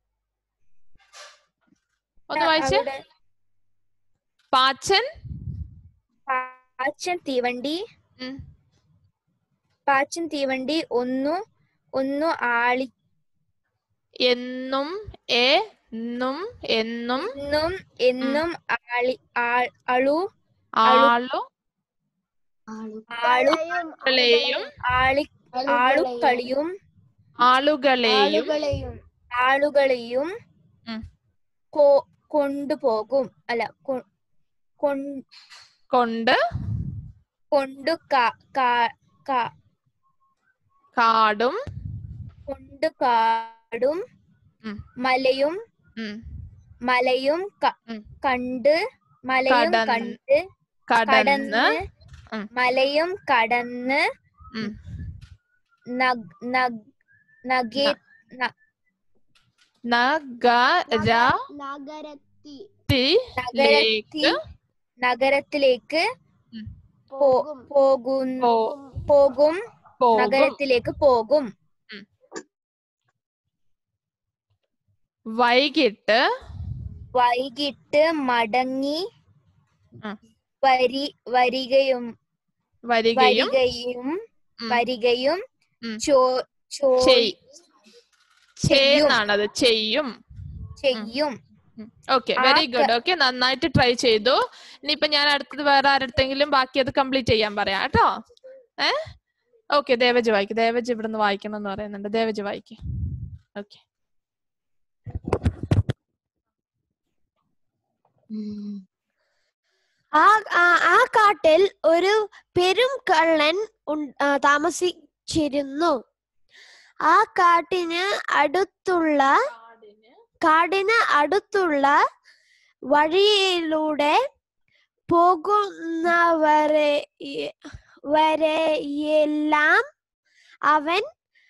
ഒന്ന് വായിച്ചേ പാച്ചൻ പാച്ചൻ തീവണ്ടി ഉം. പാച്ചൻ തീവണ്ടി ഒന്നു ഒന്നു ആളി എന്നും എ ന്നും എന്നും എന്നും എന്നും ആളി ആ- അളു ആളു ആളു ആളു കളെയും ആളി ആളുകളിയും ആളുകളെയും ആളുകളെയും ഉം. കൊ- കൊണ്ടുപോകും അല്ല കൊ- കൊൺ- കൊണ്ട് കൊണ്ടു കാ- കാ- കാ- കാടും കൊണ്ടു കാടും ഉം. മലയും ഉം, മലയും ക- ഉം. കണ്ട് മലയും കടന്ന് കണ്ട് കടന്ന് കടന്ന് ഉം. മലയും കടന്ന് ഉം. നഗ്- നഗ്- നഗേ ന- നഗരത്തിലേക്ക് നഗരത്തി നഗരത്തി നഗരത്തിലേക്ക് ഉം. പോ- പോകും പോകും പോ- പോകും പോകും നഗരത്തിലേക്ക് പോകും വൈകിട്ട് വൈകിട്ട് മടങ്ങി ആ. വരി വരികയും വരികയും വരികയും ഉം. വരികയും ഉം. ചോ ചോ ചെയ് ചെയ്യും ചെയ്യുന്നാണത് ചെയ്യും ചെയ്യും ഓക്കെ ആ വെരി ക- ഗുഡ് ഓക്കെ നന്നായിട്ട് ട്രൈ ചെയ്തു ഇനിയിപ്പൊ ഞാൻ അടുത്തത് വേറെ ആരടുത്തെങ്കിലും ബാക്കി അത് കംപ്ലീറ്റ് ചെയ്യാൻ പറയാം കേട്ടോ ഏ ഓക്കെ ദേവജ് വായിക്ക് ദേവജ് ഇവിടുന്ന് വായിക്കണം എന്ന് പറയുന്നുണ്ട് ദേവജ് വായിക്ക് ഓക്കെ ഉം. ആ ആ- ആ കാട്ടിൽ ഒരു പെരും കള്ളൻ ഉൺ- ആ, താമസിച്ചിരുന്നു ആ കാട്ടിന് അടുത്തുള്ള കാടിന് അടുത്തുള്ള വഴിയിലൂടെ പോകുന്നവരെ വരെയെല്ലാം അവൻ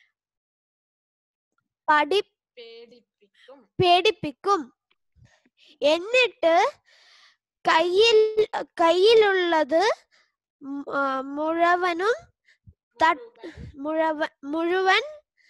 പഠി പേടിപ്പിക്കും പേടിപ്പിക്കും എന്നിട്ട് കയ്യിൽ കയ്യിലുള്ളത് മു- ആ, മുഴുവനും തട്ട് മുഴുവ മുഴുവൻ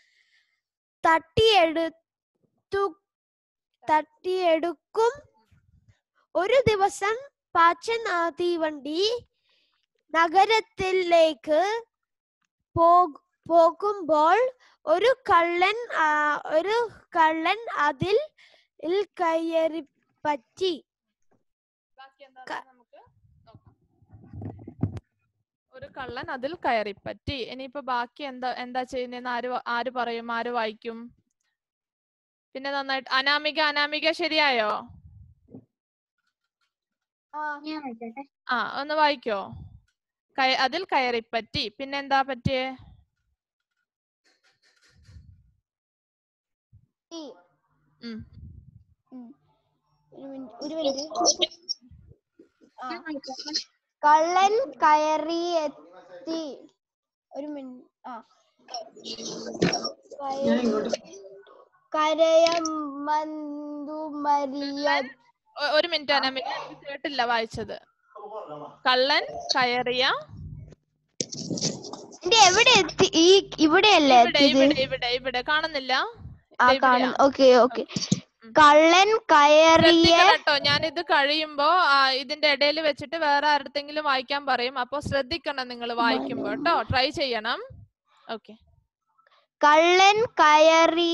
തട്ടിയെടുത്തു തട്ടിയെടുക്കും ഒരു ദിവസം പാച്ചൻ ആ തീവണ്ടി നഗരത്തിലേക്ക് പോ- പോകുമ്പോൾ ഒരു കള്ളൻ ആ, ഒരു കള്ളൻ അതിൽ ൽ കയറി പറ്റി ബാക്കി എന്താ നമുക്ക് നോക്കാം ഒരു കള്ളൻ അതിൽ കയറിപ്പറ്റി ഇനിയിപ്പോ ബാക്കി എന്താ എന്താ ചെയ്യുന്നതെന്ന് ആര് വ- ആര് പറയും ആര് വായിക്കും പിന്നെ നന്നായിട്ട് അനാമിക അനാമിക ശരിയായോ ഞാൻ വായിക്കട്ടെ ആ ഒന്ന് വായിക്കോ കയ- അതിൽ കയറിപ്പറ്റി പിന്നെ എന്താ പറ്റിയേ ഈ ഉം. ഒരു മിനിറ്റ് ഒരു മിനിറ്റ് ആ. ഞാൻ വായിക്കട്ടെ കള്ളൻ കയറി എത്തി ഒരു മിനിറ്റ് ആ കരയമന്തു മരിയ ഒ- ഒരു മിനിറ്റ് അനാമിക എനിക്ക് കേട്ടില്ല വായിച്ചത് കള്ളൻ കയറിയ ഇത് എവിടെ എത്തി ഈ ഇവിടെയല്ലേ ഇവിടെ എത്തിയത് ഇവിടെ ഇവിടെ ഇവിടെ കാണുന്നില്ല ആ ദേ ഇവിടെയാ. കാണുന്നു ഓക്കെ ഓക്കെ കള്ളൻ കയറിയ ശ്രദ്ധിക്കണം കേട്ടോ ഞാൻ ഇത് കഴിയുമ്പോ ആ, ഇതിന്റെ ഇടയിൽ വെച്ചിട്ട് വേറെ ആരുടെങ്കിലും വായിക്കാൻ പറയും അപ്പൊ ശ്രദ്ധിക്കണം നിങ്ങൾ വായിക്കുമ്പോ കേട്ടോ ട്രൈ ചെയ്യണം ഓക്കെ കള്ളൻ കയറി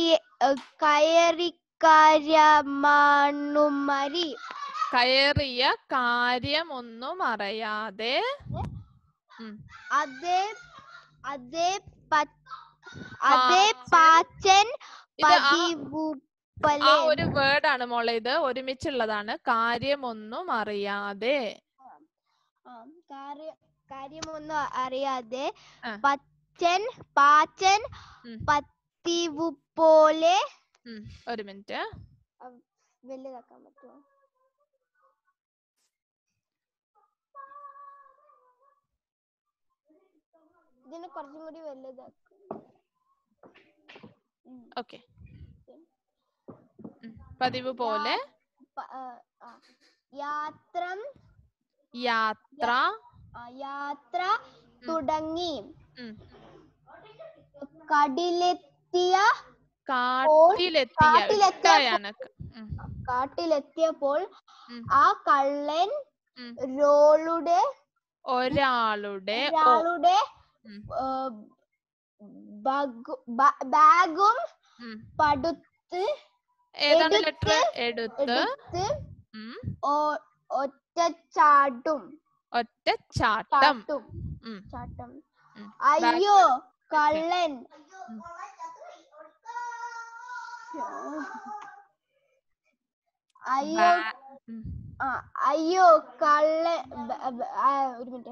കയറിക്കാര്യമണുമരി കയറിയ കാര്യമൊന്നും അറിയാതെ ഉം. അതേ അതേ പ- അതേ പാച്ചൻ ഇത് ആ- പതിവു ആ പോലെ ഒരു വേർഡ് ആണ് മോളെ ഇത് ഒരുമിച്ചുള്ളതാണ് കാര്യമൊന്നും അറിയാതെ ആ, കാര്യ- കാര്യമൊന്നും അറിയാതെ ആ. പച്ചൻ പാച്ചൻ ഉം. പതിവു പോലെ ഉം, ഒരു മിനിറ്റ് വലുതാക്കാൻ പറ്റുമോ ഇതിനെ കുറച്ചും കൂടി വലുതാക്കും ഓക്കെ പതിവ് പോലെ പ- ആ, ആ. യാത്രം യാത്ര ആ, യാത്ര തുടങ്ങി ഉം. കടലെത്തിയ കാട്ടിലെത്തിയ കാട്ടിലെത്തിയ ഇട്ടായാണ് ഉം, കാട്ടിലെത്തിയപ്പോൾ ഉം. ആ കള്ളൻ ഉം. റോളുടെ ഒരാളുടെ ഓ- ഒരാളുടെ ഉം. ആ, ബഗു- ബ- ബാഗും ഉം. പടുത്ത് ഏതാണ് എടുത്ത് ലെറ്റർ എടുത്ത് എടുത്ത് ഉം, ഒ- ഒറ്റച്ചാട്ടും ഒറ്റ ചാട്ടം ചാട്ടും ഉം. ചാട്ടം ഉം. അയ്യോ കള്ളൻ ഉം. അയ്യോ ബാ- ഉം. ആ അയ്യോ കള്ളൻ ബ- ബ- ആ, ഒരു മിനിറ്റ്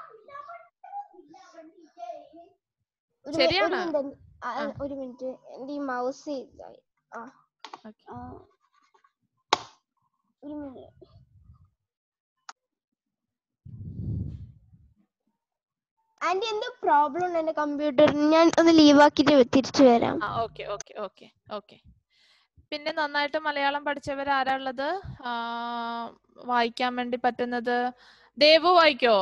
ഒരു മി- ഒരു ശരിയാണ്. മിനിറ്റ് ആ, ആ. ഒരു മിനിറ്റ് എന്റെ ഈ മൗസ് ഇതായി ആ Okay. ആ. ഒരു മിനിറ്റ് ആന്റി എന്ത് പ്രോബ്ലം ഉണ്ട് എന്റെ കമ്പ്യൂട്ടറിന് ഞാൻ ഒന്ന് ലീവ് ആക്കിട്ട് തിരിച്ചു വരാം ആ ഓക്കെ ഓക്കെ ഓക്കെ ഓക്കെ പിന്നെ നന്നായിട്ട് മലയാളം പഠിച്ചവർ ആരാ ഉള്ളത് ആ, വായിക്കാൻ വേണ്ടി പറ്റുന്നത് ദേവു വായിക്കോ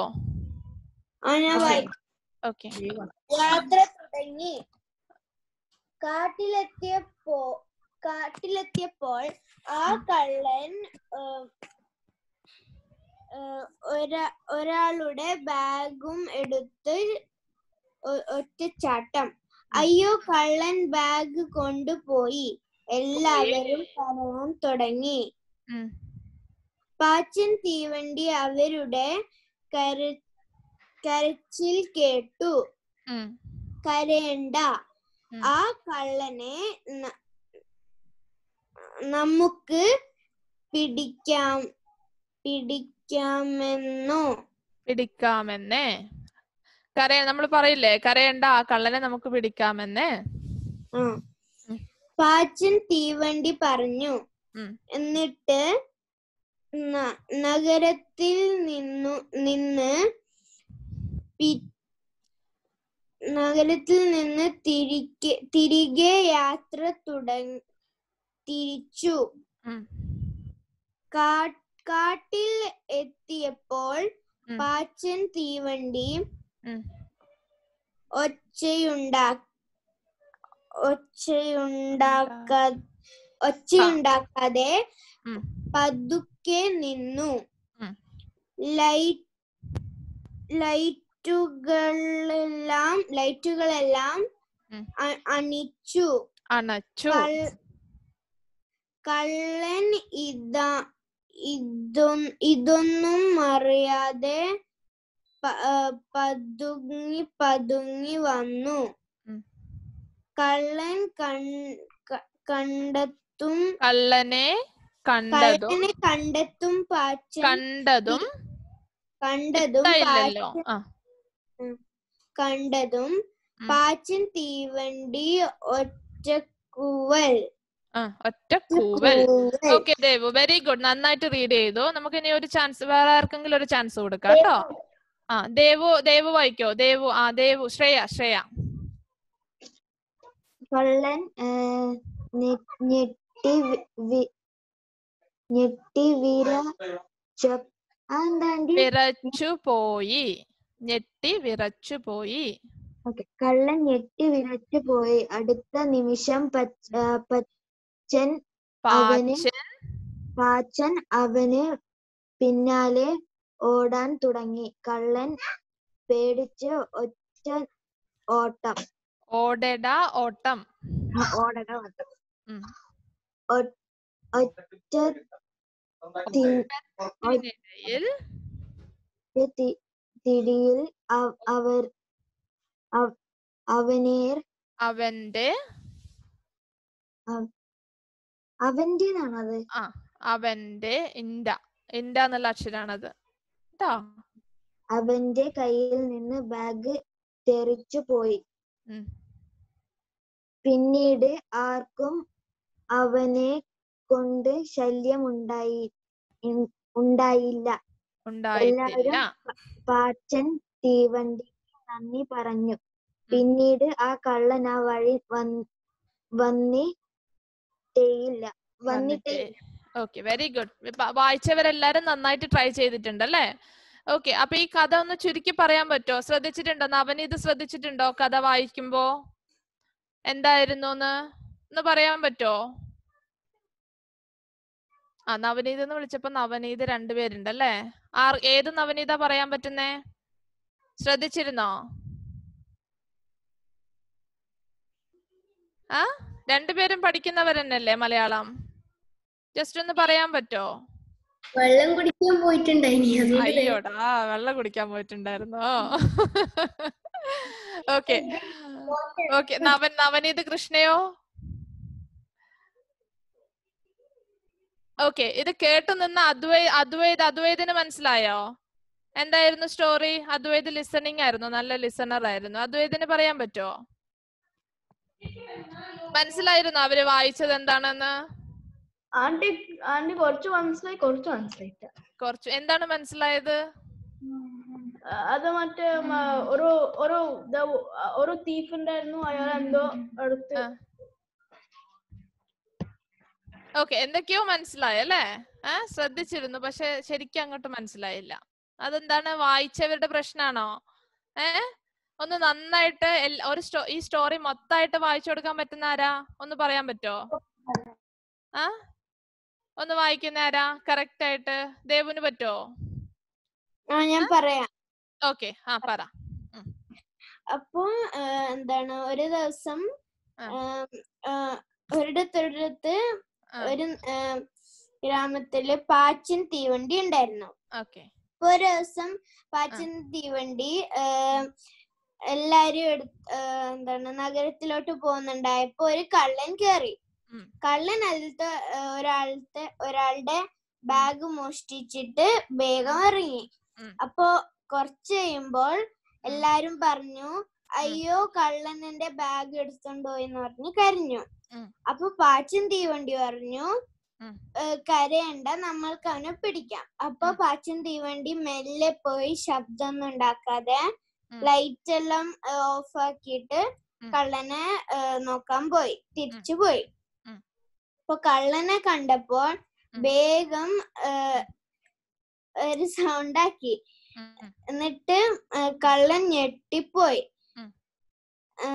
ഓക്കെ യാത്ര തുടങ്ങി കാട്ടിലെത്തിയപ്പോ കാട്ടിലെത്തിയപ്പോൾ ആ കള്ളൻ ഏർ, ഏർ, ഒരാ- ഒരാളുടെ ബാഗും എടുത്ത് ഒ- ഒറ്റച്ചാട്ടം അയ്യോ കള്ളൻ ബാഗ് കൊണ്ടുപോയി എല്ലാവരും കരയാൻ തുടങ്ങി ഉം. പാച്ചൻ തീവണ്ടി അവരുടെ കര കരച്ചിൽ കേട്ടു ഉം. കരയണ്ട ഉം. ആ കള്ളനെ ന- നമുക്ക് പിടിക്കാം പിടിക്കാമെന്നോ പിടിക്കാമെന്നേ കരയ നമ്മൾ പറയില്ലേ കരയണ്ട ആ കള്ളനെ നമുക്ക് പിടിക്കാമെന്നേ ആ. പാച്ചൻ തീവണ്ടി പറഞ്ഞു ഉം. എന്നിട്ട് ന- നഗരത്തിൽ നിന്നു നിന്ന് പി- നഗരത്തിൽ നിന്ന് തിരികെ തിരികെ യാത്ര തുടങ്ങി തിരിച്ചു ഉം. കാ- കാട്ടിൽ എത്തിയപ്പോൾ ഉം. പാച്ചൻ തീവണ്ടി ഉം. ഒച്ചയുണ്ടാ ഒച്ചയുണ്ടാക്ക ഒച്ചയുണ്ടാക്കാതെ ഉം. പതുക്കെ നിന്നു ഉം. ലൈറ്റ് ലൈറ്റുകളെല്ലാം ലൈറ്റുകളെല്ലാം ഉം. അ- അണിച്ചു അണച്ചു കൾ- കള്ളൻ ഇതാ ഇതൊ- ഇതൊന്നും അറിയാതെ പ- ആ, പതുങ്ങി പതുങ്ങി വന്നു ഉം. കള്ളൻ കൺ- ക- കണ്ടെത്തും കള്ളനെ കണ്ടതും കള്ളനെ കണ്ടെത്തും പാച്ചൻ കണ്ടതും കണ്ടതും ഇല്ലല്ലോ പാച്ചൻ ആ കണ്ടതും ഉം. പാച്ചൻ തീവണ്ടി ഒറ്റക്കൂവൽ ആ ഒറ്റ കൂവൽ കൂവൽ. ഓക്കെ ദേവു വെരി ഗുഡ് നന്നായിട്ട് റീഡ് ചെയ്തു നമുക്ക് ഇനി ഒരു ചാൻസ് വേറെ ആർക്കെങ്കിലും ഒരു ചാൻസ് കൊടുക്കാം കേട്ടോ ആ ദേവു ദേവു വായിക്കോ ദേവു ആ ദേവു ശ്രേയ ശ്രേയ കള്ളൻ ഏഹ്, ഞെ- ഞെട്ടി വി- വി- ഞെട്ടി വിര അതെന്താണ്ടി വിറച്ചു പോയി ഞെട്ടി വിറച്ചു പോയി ഓക്കെ കള്ളൻ ഞെട്ടി വിറച്ചു പോയി അടുത്ത നിമിഷം പച്ച- ആ, പച്ചൻ അവന് പാച്ചൻ പാച്ചൻ അവന് പിന്നാലെ ഓടാൻ തുടങ്ങി കള്ളൻ പേടിച്ച് ഒറ്റ ഓട്ടം ഓടട ഓട്ടം ഓടക ഓട്ടം ഉം. ഒ- ഒറ്റ തി- ഇതിനിടയിൽ തി- തിടിയിൽ അവ- അവർ അവ- അവനേർ അവന്റെ അവന്റേതാണത് ആ അവന്റെ ഇൻഡ ഇൻഡ എന്നുള്ള അക്ഷരാണത് കേട്ടോ അവന്റെ കയ്യിൽ നിന്ന് ബാഗ് തെറിച്ചു പോയി ഉം. പിന്നീട് ആർക്കും അവനെ കൊണ്ട് ശല്യമുണ്ടായി ഇൻ- ഉണ്ടായില്ല ഉണ്ടായിട്ടില്ല പാച്ചൻ തീവണ്ടിക്ക് നന്ദി പറഞ്ഞു പിന്നീട് ആ കള്ളൻ ആ വഴി വന്ന് വന്നിട്ടേയില്ല വന്നിട്ടേ ഓക്കെ വെരി ഗുഡ് വായിച്ചവരെല്ലാരും നന്നായിട്ട് ട്രൈ ചെയ്തിട്ടുണ്ട് അല്ലേ ഓക്കെ അപ്പൊ ഈ കഥ ഒന്ന് ചുരുക്കി പറയാൻ പറ്റുമോ ശ്രദ്ധിച്ചിട്ടുണ്ടോ നവനീത് ശ്രദ്ധിച്ചിട്ടുണ്ടോ കഥ വായിക്കുമ്പോ എന്തായിരുന്നു എന്ന് ഒന്ന് പറയാൻ പറ്റുമോ ആ നവനീത് എന്ന് വിളിച്ചപ്പോ നവനീത് രണ്ടുപേരുണ്ട് അല്ലേ ആർ ഏത് നവനീത പറയാൻ പറ്റുന്നേ ശ്രദ്ധിച്ചിരുന്നോ ആ രണ്ടുപേരും പഠിക്കുന്നവർ തന്നെയല്ലേ മലയാളം ജസ്റ്റ് ഒന്ന് പറയാൻ പറ്റോ വെള്ളം കുടിക്കാൻ പോയിട്ടുണ്ടായിനി അതുകൊണ്ട് വേഗം അയ്യോടാ വെള്ളം കുടിക്കാൻ പോയിട്ടുണ്ടായിരുന്നോ ഓക്കെ ഓക്കെ നവൻ നവനീത് കൃഷ്ണയോ ഓക്കെ ഇത് കേട്ടു നിന്ന അദ്വൈ അദ്വൈത് അദ്വൈതിന് മനസ്സിലായോ എന്തായിരുന്നു സ്റ്റോറി അദ്വൈത് ലിസണിങ് ആയിരുന്നു നല്ല ലിസണർ ആയിരുന്നു അദ്വൈതിന് പറയാൻ പറ്റുമോ മനസ്സിലായിരുന്നോ അവര് വായിച്ചത് എന്താണെന്ന് ആന്റി ആന്റി കുറച്ച് മനസ്സിലായി കുറച്ച് മനസ്സിലായില്ല കുറച്ച് എന്താണ് മനസ്സിലായത് ആ, അത് മറ്റേ മ- ഒരു ഒരു ദ- ഒരു തീഫ് ഉണ്ടായിരുന്നു അയാൾ എന്തോ എടുത്ത് ആ. ഓക്കെ എന്തൊക്കെയോ മനസ്സിലായി അല്ലേ ആ ശ്രദ്ധിച്ചിരുന്നു പക്ഷെ ശരിക്കും അങ്ങോട്ട് മനസ്സിലായില്ല അതെന്താണ് വായിച്ചവരുടെ പ്രശ്നമാണോ ഏ ഒന്ന് നന്നായിട്ട് എൽ- ഒരു സ്റ്റോ ഈ സ്റ്റോറി മൊത്തമായിട്ട് വായിച്ചു കൊടുക്കാൻ പറ്റുന്ന ആരാ ഒന്ന് പറയാൻ പറ്റോ ആ ഒന്ന് വായിക്കുന്ന ആരാ കറക്റ്റ് ആയിട്ട് ദേവുന് പറ്റോ ആ ഞാൻ പറയാം ഓക്കെ ആ പറ അപ്പൊ ആ, എന്താണ് ഒരു ദിവസം ആ. ആം, ആ, ഒരിടത്തൊരിടത്ത് ആ. ഒരു ആ, ഗ്രാമത്തില് പാച്ചിൻ തീവണ്ടി ഉണ്ടായിരുന്നു ഓക്കെ അപ്പൊ ഒരു ദിവസം പാച്ചിൻ തീവണ്ടി ആ, എല്ലാരും എടു- ആ, എന്താണ് നഗരത്തിലോട്ട് പോകുന്നുണ്ടായപ്പോ ഒരു കള്ളൻ കേറി ഉം. കള്ളൻ അതിലത്തെ ആ, ഒരാളത്തെ ഒരാളുടെ ബാഗ് മോഷ്ടിച്ചിട്ട് വേഗം ഇറങ്ങി ഉം. അപ്പൊ കുറച്ച് കഴിയുമ്പോൾ എല്ലാരും പറഞ്ഞു അയ്യോ കള്ളൻ എന്റെ ബാഗ് എടുത്തോണ്ട് പോയി എന്ന് പറഞ്ഞ് കരഞ്ഞു ഉം. അപ്പൊ പാച്ചും തീവണ്ടി പറഞ്ഞു ഉം. "ഏ, കരയണ്ട നമ്മൾക്ക് അവനെ പിടിക്കാം അപ്പൊ ഉം. പാച്ചും തീവണ്ടി മെല്ലെ പോയി ശബ്ദമൊന്നും ഉണ്ടാക്കാതെ ഉം. ലൈറ്റ് എല്ലാം ഓഫ് ആക്കിയിട്ട് ഉം. കള്ളനെ ഏ, നോക്കാൻ പോയി തിരിച്ചു പോയി ഉം. അപ്പൊ കള്ളനെ കണ്ടപ്പോൾ ഉം. വേഗം ഏ, ഒരു സൗണ്ട് ആക്കി ഉം, ഉം. എന്നിട്ട് ആ, കള്ളൻ ഞെട്ടിപ്പോയി ഉം. ആ,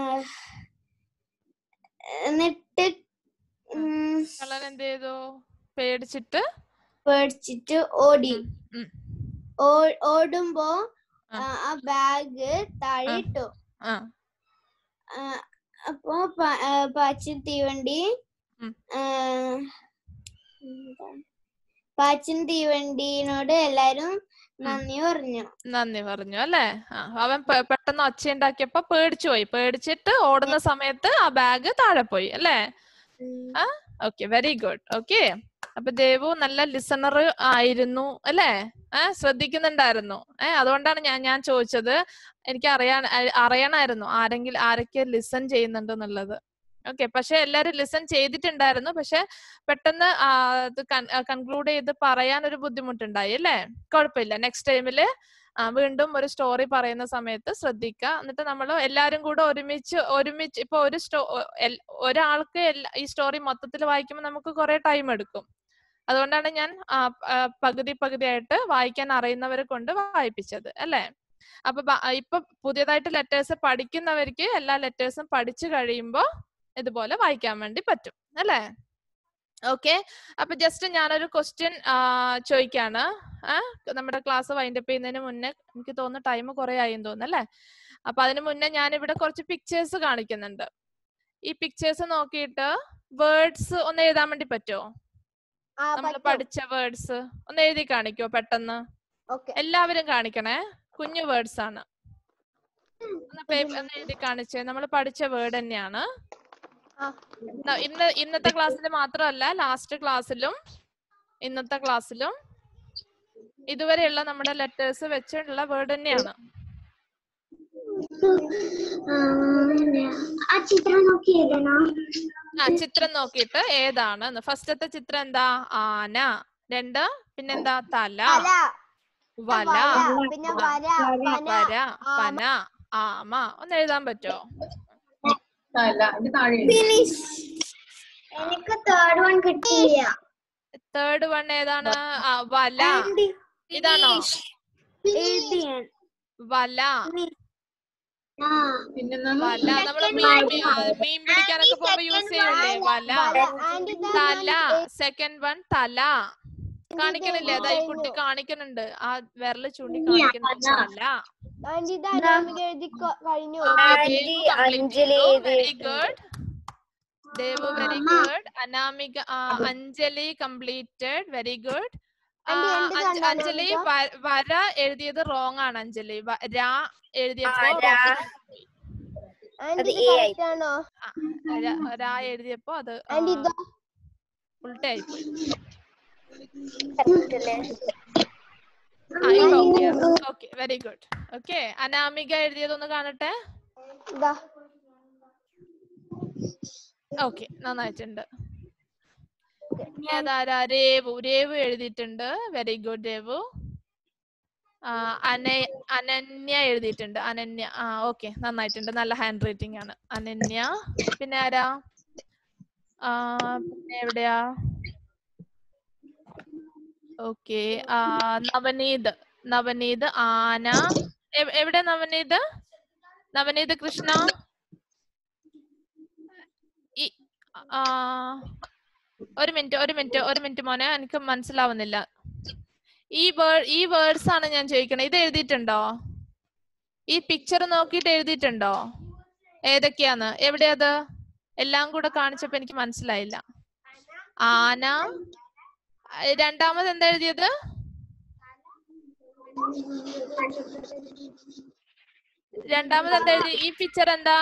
എന്നിട്ട് ഉം, കള്ളൻ എന്ത് ചെയ്തു പേടിച്ചിട്ട് പേടിച്ചിട്ട് ഓടി ഉം, ഉം. ഓ- ഓടുമ്പോ ആ. ആ, ആ ബാഗ് താഴെ ഇട്ടു ആ ആ, അപ്പൊ പ- ആ, പാച്ചിൻ തീവണ്ടി ഉം. ആ, എന്താണ്? പാച്ചിൻ തീവണ്ടിനോട് എല്ലാരും നന്ദി പറഞ്ഞു നന്ദി പറഞ്ഞു അല്ലേ ആ അവൻ പെ- പെട്ടെന്ന് ഒച്ച ഉണ്ടാക്കിയപ്പോ പേടിച്ചു പോയി പേടിച്ചിട്ട് ഓടുന്ന സമയത്ത് ആ ബാഗ് താഴെ പോയി അല്ലേ ആ ഓക്കെ വെരി ഗുഡ് ഓക്കെ അപ്പൊ ദേവു നല്ല ലിസണർ ആയിരുന്നു അല്ലേ ഏ ശ്രദ്ധിക്കുന്നുണ്ടായിരുന്നു ഏ അതുകൊണ്ടാണ് ഞാൻ ഞാൻ ചോദിച്ചത് എനിക്ക് അറിയാൻ അ- അറിയണമായിരുന്നു ആരെങ്കിലും ആരൊക്കെ ലിസൺ ചെയ്യുന്നുണ്ടെന്നുള്ളത് ഓക്കെ പക്ഷെ എല്ലാരും ലിസൺ ചെയ്തിട്ടുണ്ടായിരുന്നു പക്ഷെ പെട്ടെന്ന് ആ, അത് കൺക്ലൂഡ് ചെയ്ത് പറയാൻ ഒരു ബുദ്ധിമുട്ടുണ്ടായി അല്ലേ കുഴപ്പമില്ല നെക്സ്റ്റ് ടൈമില് വീണ്ടും ഒരു സ്റ്റോറി പറയുന്ന സമയത്ത് ശ്രദ്ധിക്കുക എന്നിട്ട് നമ്മൾ എല്ലാരും കൂടെ ഒരുമിച്ച് ഒരുമിച്ച് ഇപ്പൊ ഒരു സ്റ്റോ എൽ- ഒരാൾക്ക് എല്ലാ- ഈ സ്റ്റോറി മൊത്തത്തിൽ വായിക്കുമ്പോൾ നമുക്ക് കുറെ ടൈം എടുക്കും അതുകൊണ്ടാണ് ഞാൻ ആ, ആ, പകുതി പകുതിയായിട്ട് വായിക്കാൻ അറിയുന്നവരെ കൊണ്ട് വായിപ്പിച്ചത് അല്ലേ അപ്പൊ ബ- ഇപ്പൊ പുതിയതായിട്ട് ലെറ്റേഴ്സ് പഠിക്കുന്നവർക്ക് എല്ലാ ലെറ്റേഴ്സും പഠിച്ചു കഴിയുമ്പോൾ ഇതുപോലെ വായിക്കാൻ വേണ്ടി പറ്റും അല്ലേ ഓക്കെ അപ്പൊ ജസ്റ്റ് ഞാനൊരു ക്വസ്റ്റ്യൻ ചോദിക്കാണ് ആ നമ്മുടെ ക്ലാസ് വൈൻഡപ്പ് ചെയ്യുന്നതിന് മുന്നേ എനിക്ക് തോന്നുന്നു ടൈം കുറെ ആയി എന്ന് തോന്നുന്നു അല്ലേ അപ്പൊ അതിന് മുന്നേ ഞാൻ ഇവിടെ കുറച്ച് പിക്ചേഴ്സ് കാണിക്കുന്നുണ്ട് ഈ പിക്ചേഴ്സ് നോക്കിയിട്ട് വേർഡ്സ് ഒന്ന് എഴുതാൻ വേണ്ടി പറ്റുമോ ആ നമ്മൾ പറ്റും പഠിച്ച വേർഡ്സ് ഒന്ന് എഴുതി കാണിക്കോ പെട്ടെന്ന് ഓക്കെ എല്ലാവരും കാണിക്കണേ കുഞ്ഞു വേർഡ്സ് ആണ് ഒന്ന് പേപ്പർ ഒന്ന് എഴുതി കാണിച്ചേ നമ്മൾ പഠിച്ച വേർഡ് തന്നെയാണ് ന- ഇന്ന് ഇന്നത്തെ ക്ലാസ്സിൽ മാത്രമല്ല ലാസ്റ്റ് ക്ലാസ്സിലും ഇന്നത്തെ ക്ലാസ്സിലും ഇതുവരെയുള്ള നമ്മുടെ ലെറ്റേഴ്സ് വെച്ചിട്ടുള്ള വേർഡ് തന്നെയാണ് ആ ചിത്രം നോക്കി എഴുതണോ ആ ചിത്രം നോക്കിയിട്ട് ഏതാണ് ഫസ്റ്റത്തെ ചിത്രം എന്താ ആന രണ്ട് പിന്നെന്താ തല തല വല വല, പിന്നെ വര പന വര പന ആമ ഒന്ന് എഴുതാൻ പറ്റോ എനിക്ക് തേർഡ് വൺ കിട്ടിയില്ല തേർഡ് വൺ ഏതാണ് ആ വല ഇതാണോ എഴുതി ഞാൻ. വല ആ വല നമ്മള് മീൻ പി- ആ, മീൻ പിടിക്കാനൊക്കെ പോകുമ്പോ യൂസ് ചെയ്യൂലേ വല ആന്റി ഇതാ തല ഞാൻ സെക്കൻഡ് വൺ തല കാണിക്കണില്ലേ അതാ ഈ കുട്ടി കാണിക്കുന്നുണ്ട് ആ വിരല് ചൂണ്ടി കാണിക്കുന്നുണ്ട് തല ആന്റി ഇത് അനാമിക എഴുതി കൊ- കഴിഞ്ഞു ആന്റി അഞ്ജലി വെരി എഴുതിയിട്ടുണ്ട്. Good Devu very good Anamika ആ, Anjali completed very good aunty, എന്ത് കണ്ടോ അഞ്ജലി അനാമിക? വ- വര എഴുതിയത് റോങ് ആണ് അഞ്ജലി വ- രാ എഴുതിയപ്പോ ആ, രാ. wrong ആയി. ആന്റി അത് ഇത് A ആയി. correct ആണോ ആ, ര- രാ എഴുതിയപ്പോ അത് ആന്റി ഇതോ ഉൾട്ടയായി പോയി correct അല്ലേ? Okay very good okay Anamika എഴുതിയതൊന്ന് കാണട്ടെ ഇതാ ഓക്കെ നന്നായിട്ടുണ്ട് ഇനി അതാരാ രേവു രേവു എഴുതിയിട്ടുണ്ട് വെരി ഗുഡ് രേവു ആ, അന അനന്യ എഴുതിയിട്ടുണ്ട് അനന്യ ആ ഓക്കെ നന്നായിട്ടുണ്ട് നല്ല ഹാൻഡ് റൈറ്റിംഗ് ആണ് അനന്യ പിന്നെ ആരാ ആ പിന്നെ എവിടെയാ ഓക്കെ നവനീത് നവനീത് ആന എവ്- എവിടെ നവനീത് നവനീത് കൃഷ്ണ ഈ ആ ഒരു മിനിറ്റ് ഒരു മിനിറ്റ് ഒരു മിനിറ്റ് മോനെ എനിക്ക് മനസ്സിലാവുന്നില്ല ഈ വേർഡ് ഈ വേർഡ്സ് ആണ് ഞാൻ ചോദിക്കണത് ഇത് എഴുതിയിട്ടുണ്ടോ ഈ പിക്ചർ നോക്കിയിട്ട് എഴുതിയിട്ടുണ്ടോ ഏതൊക്കെയാന്ന് എവിടെയത് എല്ലാം കൂടെ കാണിച്ചപ്പോ എനിക്ക് മനസ്സിലായില്ല ആന അഹ് രണ്ടാമത് എന്താ എഴുതിയത് രണ്ടാമത് എന്താ എഴുതി ഈ പിക്ചർ എന്താ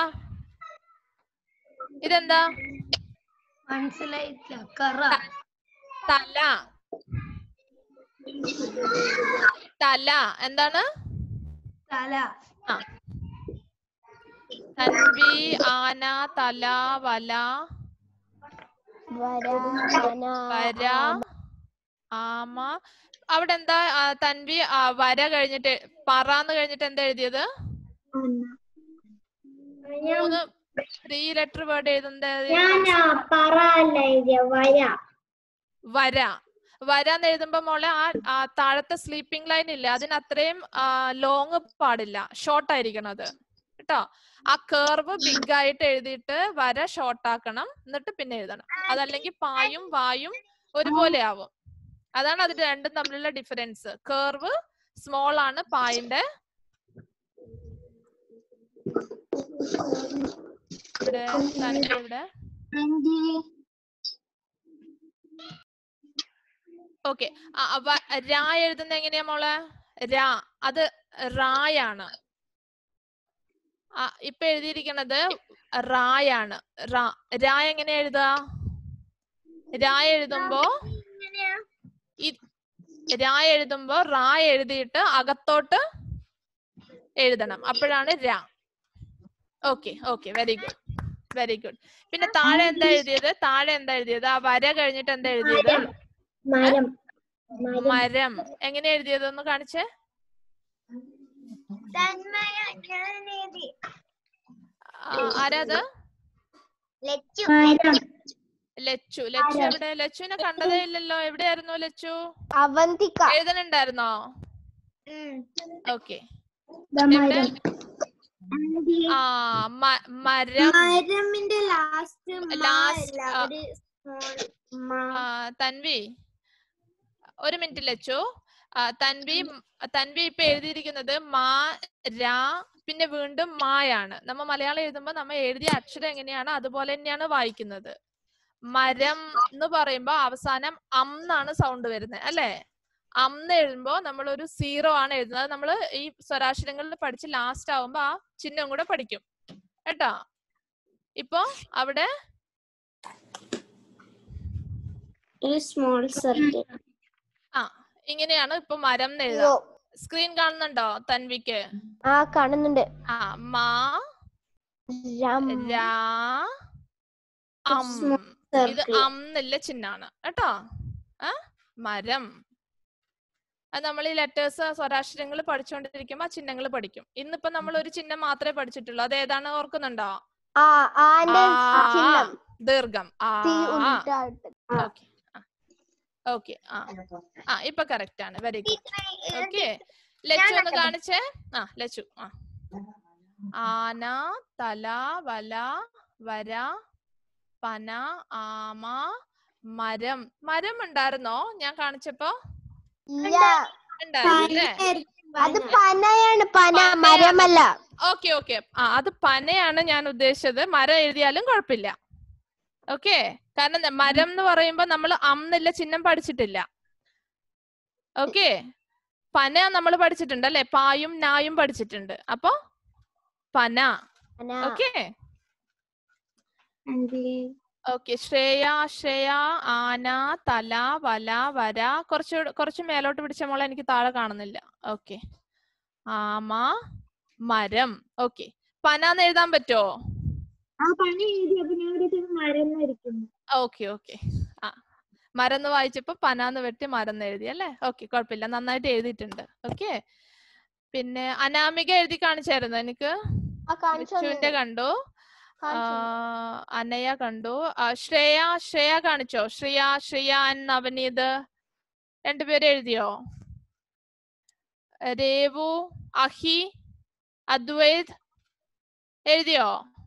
ഇതെന്താ മനസ്സിലായില്ല കറ തല തല എന്താണ് തല ആ തൻവി ആന തല വല വര പന വര ആമ അവിടെ എന്താ ആ, തൻവി ആ, വര കഴിഞ്ഞിട്ട് പറന്ന് കഴിഞ്ഞിട്ട് എന്താ എഴുതിയത് മൂന്ന് ത്രീ ലെറ്റർ വേർഡ് എഴുതുന്നത് ഞാൻ പറ അല്ല എഴുതിയ വര വര വര എന്ന് എഴുതുമ്പോ മോളെ ആ ആ താഴത്തെ സ്ലീപ്പിംഗ് ലൈൻ ഇല്ലേ അതിന് അത്രയും ലോങ് പാടില്ല ഷോർട്ട് ആയിരിക്കണം അത് കേട്ടോ ആ കേർവ് ബിഗ് ആയിട്ട് എഴുതിയിട്ട് വര ഷോർട്ട് ആക്കണം എന്നിട്ട് പിന്നെ എഴുതണം അതല്ലെങ്കിൽ പായും വായും ഒരുപോലെ ആവും അതാണ് അത് രണ്ടും തമ്മിലുള്ള ഡിഫറൻസ് കേർവ് സ്മോൾ ആണ് പായിന്റെ ഇവിടെ തന്റെ ഇവിടെ ഓക്കെ രാ എഴുതുന്ന എങ്ങനെയാ മോളെ രാ അത് റായാണ് ആ ഇപ്പൊ എഴുതിയിരിക്കണത് റായാണ് റാ രാ എങ്ങനെ എഴുതാ രാ എഴുതുമ്പോ ഈ രാ എഴുതുമ്പോ റാ എഴുതിയിട്ട് അകത്തോട്ട് എഴുതണം അപ്പോഴാണ് രാ okay okay very good very good പിന്നെ താഴെ എന്താ എഴുതിയത് താഴെ എന്താ എഴുതിയത് ആ വര കഴിഞ്ഞിട്ട് എന്താ എഴുതിയത് മരം മരം എങ്ങനെ എഴുതിയത് ഒന്ന് കാണിച്ചേ ആ, ആരാത് മരം ലച്ചു ലച്ചു എവിടെ ലച്ചുവിനെ കണ്ടതേ ഇല്ലല്ലോ എവിടെയായിരുന്നു ലച്ചു അവന്തിക എഴുതണുണ്ടായിരുന്നോ ഓക്കെ മരം ആ മ- മരം മരമിന്റെ ലാസ്റ്റ് Last, ആ. ഒരു ആ, തൻവി ഒരു മിനിറ്റ് ലച്ചു ആ, തൻവി തൻവി ഇപ്പൊ എഴുതിയിരിക്കുന്നത് മാ രാ പിന്നെ വീണ്ടും മായാണ് നമ്മ മലയാളം എഴുതുമ്പോ നമ്മ എഴുതിയ അക്ഷരം എങ്ങനെയാണ് അതുപോലെ തന്നെയാണ് വായിക്കുന്നത് മരം എന്ന് പറയുമ്പോ അവസാനം അം എന്നാണ് സൗണ്ട് വരുന്നത് അല്ലേ അന്ന് എഴുതുമ്പോ നമ്മൾ ഒരു സീറോ ആണ് എഴുതുന്നത് നമ്മൾ ഈ സ്വരാക്ഷരങ്ങളിൽ പഠിച്ച് ലാസ്റ്റ് ആവുമ്പോ ആ ചിഹ്നം കൂടെ പഠിക്കും കേട്ടോ ഇപ്പൊ അവിടെ ഒരു സ്മോൾ സർക്കിൾ ആ ഇങ്ങനെയാണ് ഇപ്പൊ മരം എന്ന് എഴുതാം സ്ക്രീൻ കാണുന്നുണ്ടോ തൻവിക്ക് ആ കാണുന്നുണ്ട് ആ മാ രം രാ അം ഇത് സർക്കിൾ അം എന്നുള്ള ചിഹ്നാണ് കേട്ടോ ആ മരം അത് നമ്മൾ ഈ ലെറ്റേഴ്സ് സ്വരാക്ഷരങ്ങൾ പഠിച്ചുകൊണ്ടിരിക്കുമ്പോ ആ ചിഹ്നങ്ങൾ പഠിക്കും ഇന്നിപ്പോ നമ്മൾ ഒരു ചിഹ്നം മാത്രമേ പഠിച്ചിട്ടുള്ളൂ അത് ഏതാണ് ഓർക്കുന്നുണ്ടോ ആ ആന്റെ ആ, ചിഹ്നം ദീർഘം ആ തീ ഉൾട്ടായിട്ട് ഓക്കെ ഓക്കെ ആ ആ ഇപ്പൊ കറക്റ്റ് ആണ് വെരി ഗുഡ് ഓക്കെ ലച്ചു ഒന്ന് കാണിച്ചേ ആ ലച്ചു ആ ആന തല വല വര പന ആമ മരം മരം ഉണ്ടായിരുന്നോ ഞാൻ കാണിച്ചപ്പോ ഇല്ല ഉണ്ടായിരുന്നു അല്ലേ അത് പനയാണ് പന പനയാണ്. മരമല്ല ഓക്കെ ഓക്കെ ആ അത് പനയാണ് ഞാൻ ഉദ്ദേശിച്ചത് മരം എഴുതിയാലും കുഴപ്പമില്ല ഓക്കെ കാരണം ന- മരം എന്ന് പറയുമ്പോ നമ്മൾ അമ്മില്ല ചിഹ്നം പഠിച്ചിട്ടില്ല ഓക്കെ പന നമ്മൾ പഠിച്ചിട്ടുണ്ട് അല്ലെ പായും നായും പഠിച്ചിട്ടുണ്ട് അപ്പൊ പന പന. Okay aunty okay Shreya Shreya ആന തല വല വര കുറച്ച് കുറച്ച് മേലോട്ട് പിടിച്ച മോളെ എനിക്ക് താഴെ കാണുന്നില്ല ഓക്കെ ആമ മരം ഓക്കെ പനാന്ന് എഴുതാൻ പറ്റുമോ ആ പണി എഴുതി അപ്പൊ ഞാൻ ഒരു മരുന്നായിരിക്കുന്നു ഓക്കെ ഓക്കെ ആ മരന്ന് വായിച്ചപ്പോ പനാന്ന് വെട്ടി മരന്ന് എഴുതി അല്ലേ ഓക്കെ കുഴപ്പമില്ല നന്നായിട്ട് എഴുതിയിട്ടുണ്ട് ഓക്കെ പിന്നെ അനാമിക എഴുതി കാണിച്ചായിരുന്നു എനിക്ക് ആ കാണിച്ചു വിച്ചുവിന്റെ തന്നു. കണ്ടു ആ, കാണിച്ചു അനയ കണ്ടു ആ, ശ്രേയ ശ്രേയ കാണിച്ചോ ശ്രിയ ശ്രിയ and നവനീത് രണ്ടുപേരും എഴുതിയോ രേവു അഹി അദ്വൈത് എഴുതിയോ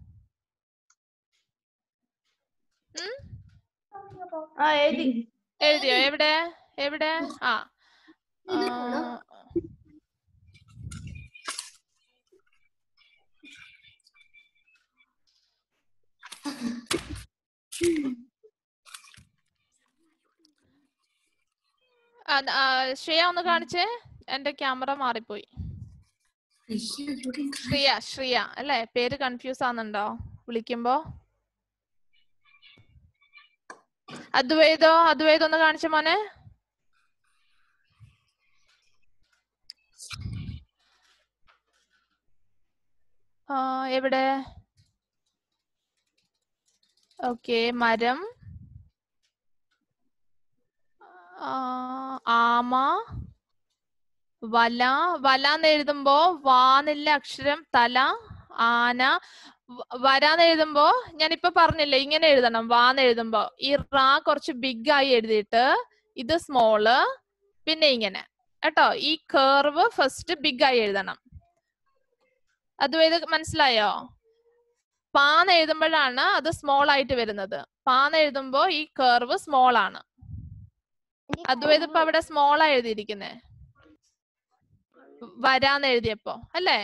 ഉം? ആ എഴുതി എഴുതിയോ എവിടെ എവിടെ ആ ആ, ആ, ആ, ശ്രേയ ഒന്ന് കാണിച്ചേ എന്റെ ക്യാമറ മാറിപ്പോയി ശ്രിയ ശ്രിയ അല്ലേ പേര് കൺഫ്യൂസ് ആവുന്നുണ്ടോ വിളിക്കുമ്പോ അദ്വൈതോ അദ്വൈതോ ഒന്ന് കാണിച്ച മോനെ ആ എവിടെ ഓക്കെ മരം ആ, ആമ വല വല എന്ന് എഴുതുമ്പോ വാന്നില്ല അക്ഷരം തല ആന വ- വരാന്ന് എഴുതുമ്പോ ഞാൻ ഇപ്പൊ പറഞ്ഞില്ലേ ഇങ്ങനെ എഴുതണം വാന്ന് എഴുതുമ്പോ ഈ റാ കുറച്ച് ബിഗ് ആയി എഴുതിയിട്ട് ഇത് സ്മോള് പിന്നെ ഇങ്ങനെ കേട്ടോ ഈ കേർവ് ഫസ്റ്റ് ബിഗ് ആയി എഴുതണം അതും ഇത് മനസ്സിലായോ പാന്ന് എഴുതുമ്പോഴാണ് അത് സ്മോൾ ആയിട്ട് വരുന്നത് പാന്ന് എഴുതുമ്പോ ഈ കേർവ് സ്മോൾ ആണ് അതും ഇതിപ്പോ അവിടെ സ്മോൾ ആ എഴുതിയിരിക്കുന്നേ വരാന്ന് എഴുതിയപ്പോ അല്ലേ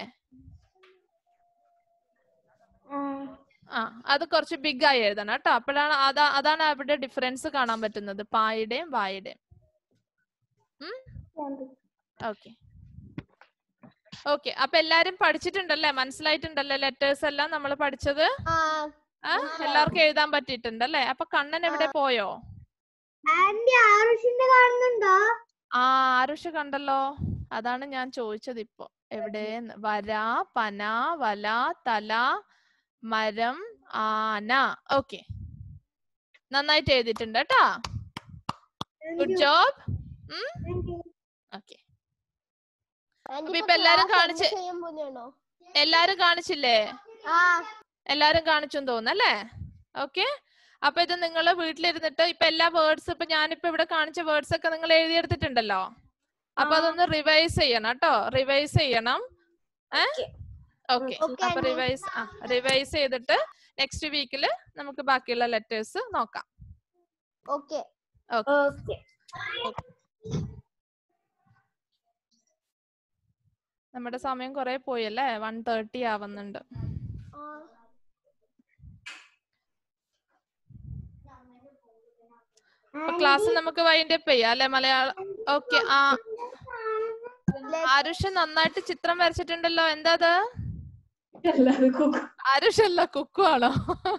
ആ അത് കുറച്ച് ബിഗ് ആയി എഴുതണം കേട്ടോ അപ്പോഴാണ് അതാ അതാണ് അവിടെ ഡിഫറൻസ് കാണാൻ പറ്റുന്നത് പായുടെയും വായുടെയും ഓക്കെ ഓക്കെ അപ്പൊ എല്ലാരും പഠിച്ചിട്ടുണ്ടല്ലേ മനസ്സിലായിട്ടുണ്ടല്ലേ ലെറ്റേഴ്സ് എല്ലാം നമ്മൾ പഠിച്ചത് ആ ആ എല്ലാവർക്കും എഴുതാൻ പറ്റിയിട്ടുണ്ടല്ലേ അപ്പൊ കണ്ണൻ എവിടെ പോയോ ആന്റി ആറുഷിന്റെ കാണുന്നുണ്ടോ ആ ആരുഷ കണ്ടല്ലോ അതാണ് ഞാൻ ചോദിച്ചത് ഇപ്പൊ എവിടെന്ന് വര പന വല തല മരം ആന ഓക്കെ നന്നായിട്ട് എഴുതിയിട്ടുണ്ട് കേട്ടാ ഗുഡ് ജോബ് ഓക്കെ ആന്റി ഇപ്പൊ എല്ലാരും class end കാണിച്ച്- ചെയ്യാൻ പോകുന്നതാണോ എല്ലാരും കാണിച്ചില്ലേ ആ എല്ലാരും കാണിച്ചെന്ന് തോന്നുന്നല്ലേ ഓക്കെ അപ്പൊ ഇത് നിങ്ങൾ വീട്ടിലിരുന്നിട്ട് ഇപ്പൊ എല്ലാ വേർഡ്സ് ഇപ്പൊ ഞാനിപ്പോ ഇവിടെ കാണിച്ച വേർഡ്സ് ഒക്കെ നിങ്ങൾ എഴുതിയെടുത്തിട്ടുണ്ടല്ലോ അപ്പൊ അതൊന്ന് റിവൈസ് ചെയ്യണം കേട്ടോ റിവൈസ് ചെയ്യണം ഏ ഓക്കെ Okay, അപ്പൊ aunty. റിവൈസ് ആ റിവൈസ് ചെയ്തിട്ട് നെക്സ്റ്റ് വീക്കിൽ നമുക്ക് ബാക്കിയുള്ള ലെറ്റേഴ്സ് നോക്കാം ഓക്കെ ഓക്കെ നമ്മുടെ സമയം കുറെ പോയല്ലേ വൺ തേർട്ടി ആവുന്നുണ്ട് അപ്പൊ ക്ലാസ് നമുക്ക് വൈൻഡ് അപ്പ് ചെയ്യാം അല്ലെ മലയാളം ഓക്കെ ആ ആരുഷ് നന്നായിട്ട് ചിത്രം വരച്ചിട്ടുണ്ടല്ലോ എന്താ അത് ആരുഷ് അല്ല കുക്കു ആണോ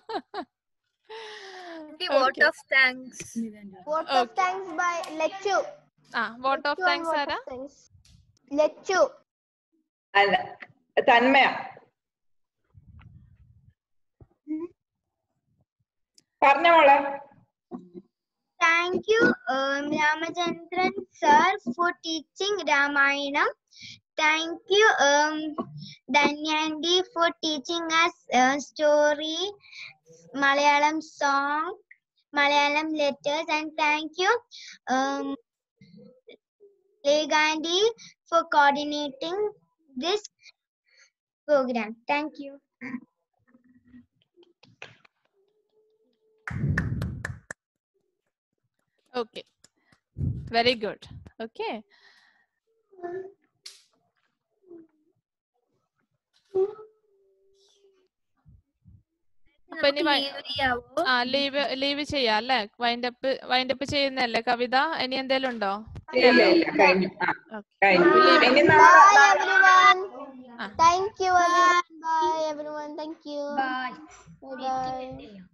vote of thanks vote of thanks bye Lachu ആ വോട്ട് ഓഫ് താങ്ക്സ് ആരാ ലച്ചു അല്ല തന്മയ പറഞ്ഞ മോളെ Thank you, um, Ramachandran sir, for teaching Ramayana. Thank you, um, Danyandi, for teaching us a story, Malayalam song, Malayalam letters, and thank you, um, Legandi, for coordinating this program. Thank you. Okay very good okay അപ്പൊ ഇനി Y- ആ leave leave ചെയ്യാം അല്ലേ wind up wind up ചെയ്യുന്നല്ലേ കവിത ഇനി എന്തേലും ഉണ്ടോ ഇല്ല ഇല്ല കഴിഞ്ഞു ആ കഴിഞ്ഞു Leave. ഇനി നാളെ Bye നാളെ everyone. Thank you everyone. Bye everyone. Thank you. Bye. Bye bye.